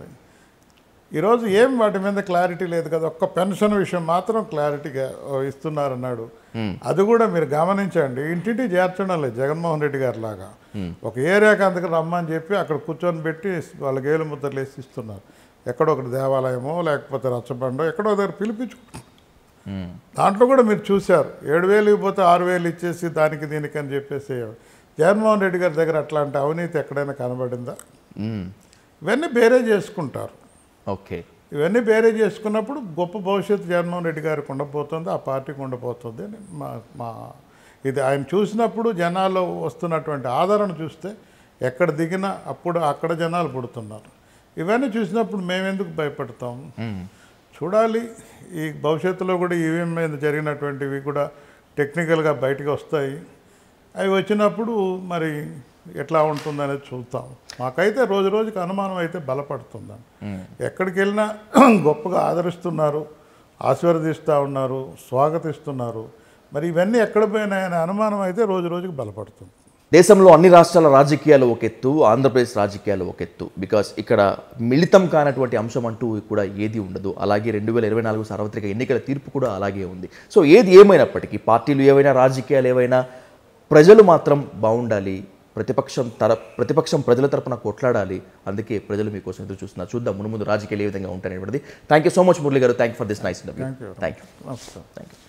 ఈరోజు ఏం వాటి మీద క్లారిటీ లేదు కదా ఒక్క పెన్షన్ విషయం మాత్రం క్లారిటీగా ఓ, ఇస్తున్నారన్నాడు అది కూడా మీరు గమనించండి ఇంటింటి చేర్చడం లేదు జగన్మోహన్ రెడ్డి గారి లాగా ఒక ఏరియాకి అందుకు రమ్మని చెప్పి అక్కడ కూర్చొని పెట్టి వాళ్ళకి ఏలు ముద్రలు వేసి ఇస్తున్నారు ఎక్కడో ఒకటి దేవాలయమో లేకపోతే రచ్చబండో ఎక్కడో దగ్గర పిలిపించు ఉమ్, దాంట్లో కూడా మీరు చూశారు ఏడు వేలు ఇవ్వకపోతే ఆరు వేలు ఇచ్చేసి దానికి దీనికి అని చెప్పేసి జగన్మోహన్ రెడ్డి గారి దగ్గర అట్లాంటి అవినీతి ఎక్కడైనా కనబడిందా ఉమ్, ఇవన్నీ బేరే చేసుకుంటారు ఓకే ఇవన్నీ బేరే చేసుకున్నప్పుడు గొప్ప భవిష్యత్తు జగన్మోహన్ రెడ్డి గారికి ఉండబోతుంది ఆ పార్టీకి ఉండబోతుంది అని మా మా ఇది ఆయన చూసినప్పుడు జనాల్లో వస్తున్నటువంటి ఆదరణ చూస్తే ఎక్కడ దిగినా అప్పుడు అక్కడ జనాలు పుడుతున్నారు ఇవన్నీ చూసినప్పుడు మేమెందుకు భయపడతాం ఉమ్, చూడాలి ఈ భవిష్యత్తులో కూడా ఈవీఎం మీద జరిగినటువంటివి కూడా టెక్నికల్గా బయటకు వస్తాయి అవి వచ్చినప్పుడు మరి ఎట్లా ఉంటుందనేది చూస్తాం మాకైతే రోజు రోజుకి అనుమానం అయితే బలపడుతుందండి ఎక్కడికి వెళ్ళినా గొప్పగా ఆదరిస్తున్నారు ఆశీర్వదిస్తూ ఉన్నారు స్వాగతిస్తున్నారు మరి ఇవన్నీ ఎక్కడ పోయినాయనే అనుమానం అయితే రోజు రోజుకి బలపడుతుంది దేశంలో అన్ని రాష్ట్రాల రాజకీయాలు ఒక ఎత్తు ఆంధ్రప్రదేశ్ రాజకీయాలు ఒక ఎత్తు బికాస్ ఇక్కడ మిళితం కానటువంటి అంశం అంటూ కూడా ఏది ఉండదు అలాగే రెండు వేల ఇరవై నాలుగు సార్వత్రిక ఎన్నికల తీర్పు కూడా అలాగే ఉంది సో ఏది ఏమైనప్పటికీ పార్టీలు ఏవైనా రాజకీయాలు ఏవైనా ప్రజలు మాత్రం బాగుండాలి ప్రతిపక్షం తర ప్రతిపక్షం ప్రజల తరపున కొట్లాడాలి అందుకే ప్రజలు మీకోసం ఎదురు చూస్తున్నారు చూద్దాం ముందు ముందు రాజకీయాలు ఏ విధంగా ఉంటాయనేటువంటిది thank you so much Murali garu thank for this nice Thank you. Thank you నమస్కారం థ్యాంక్ యూ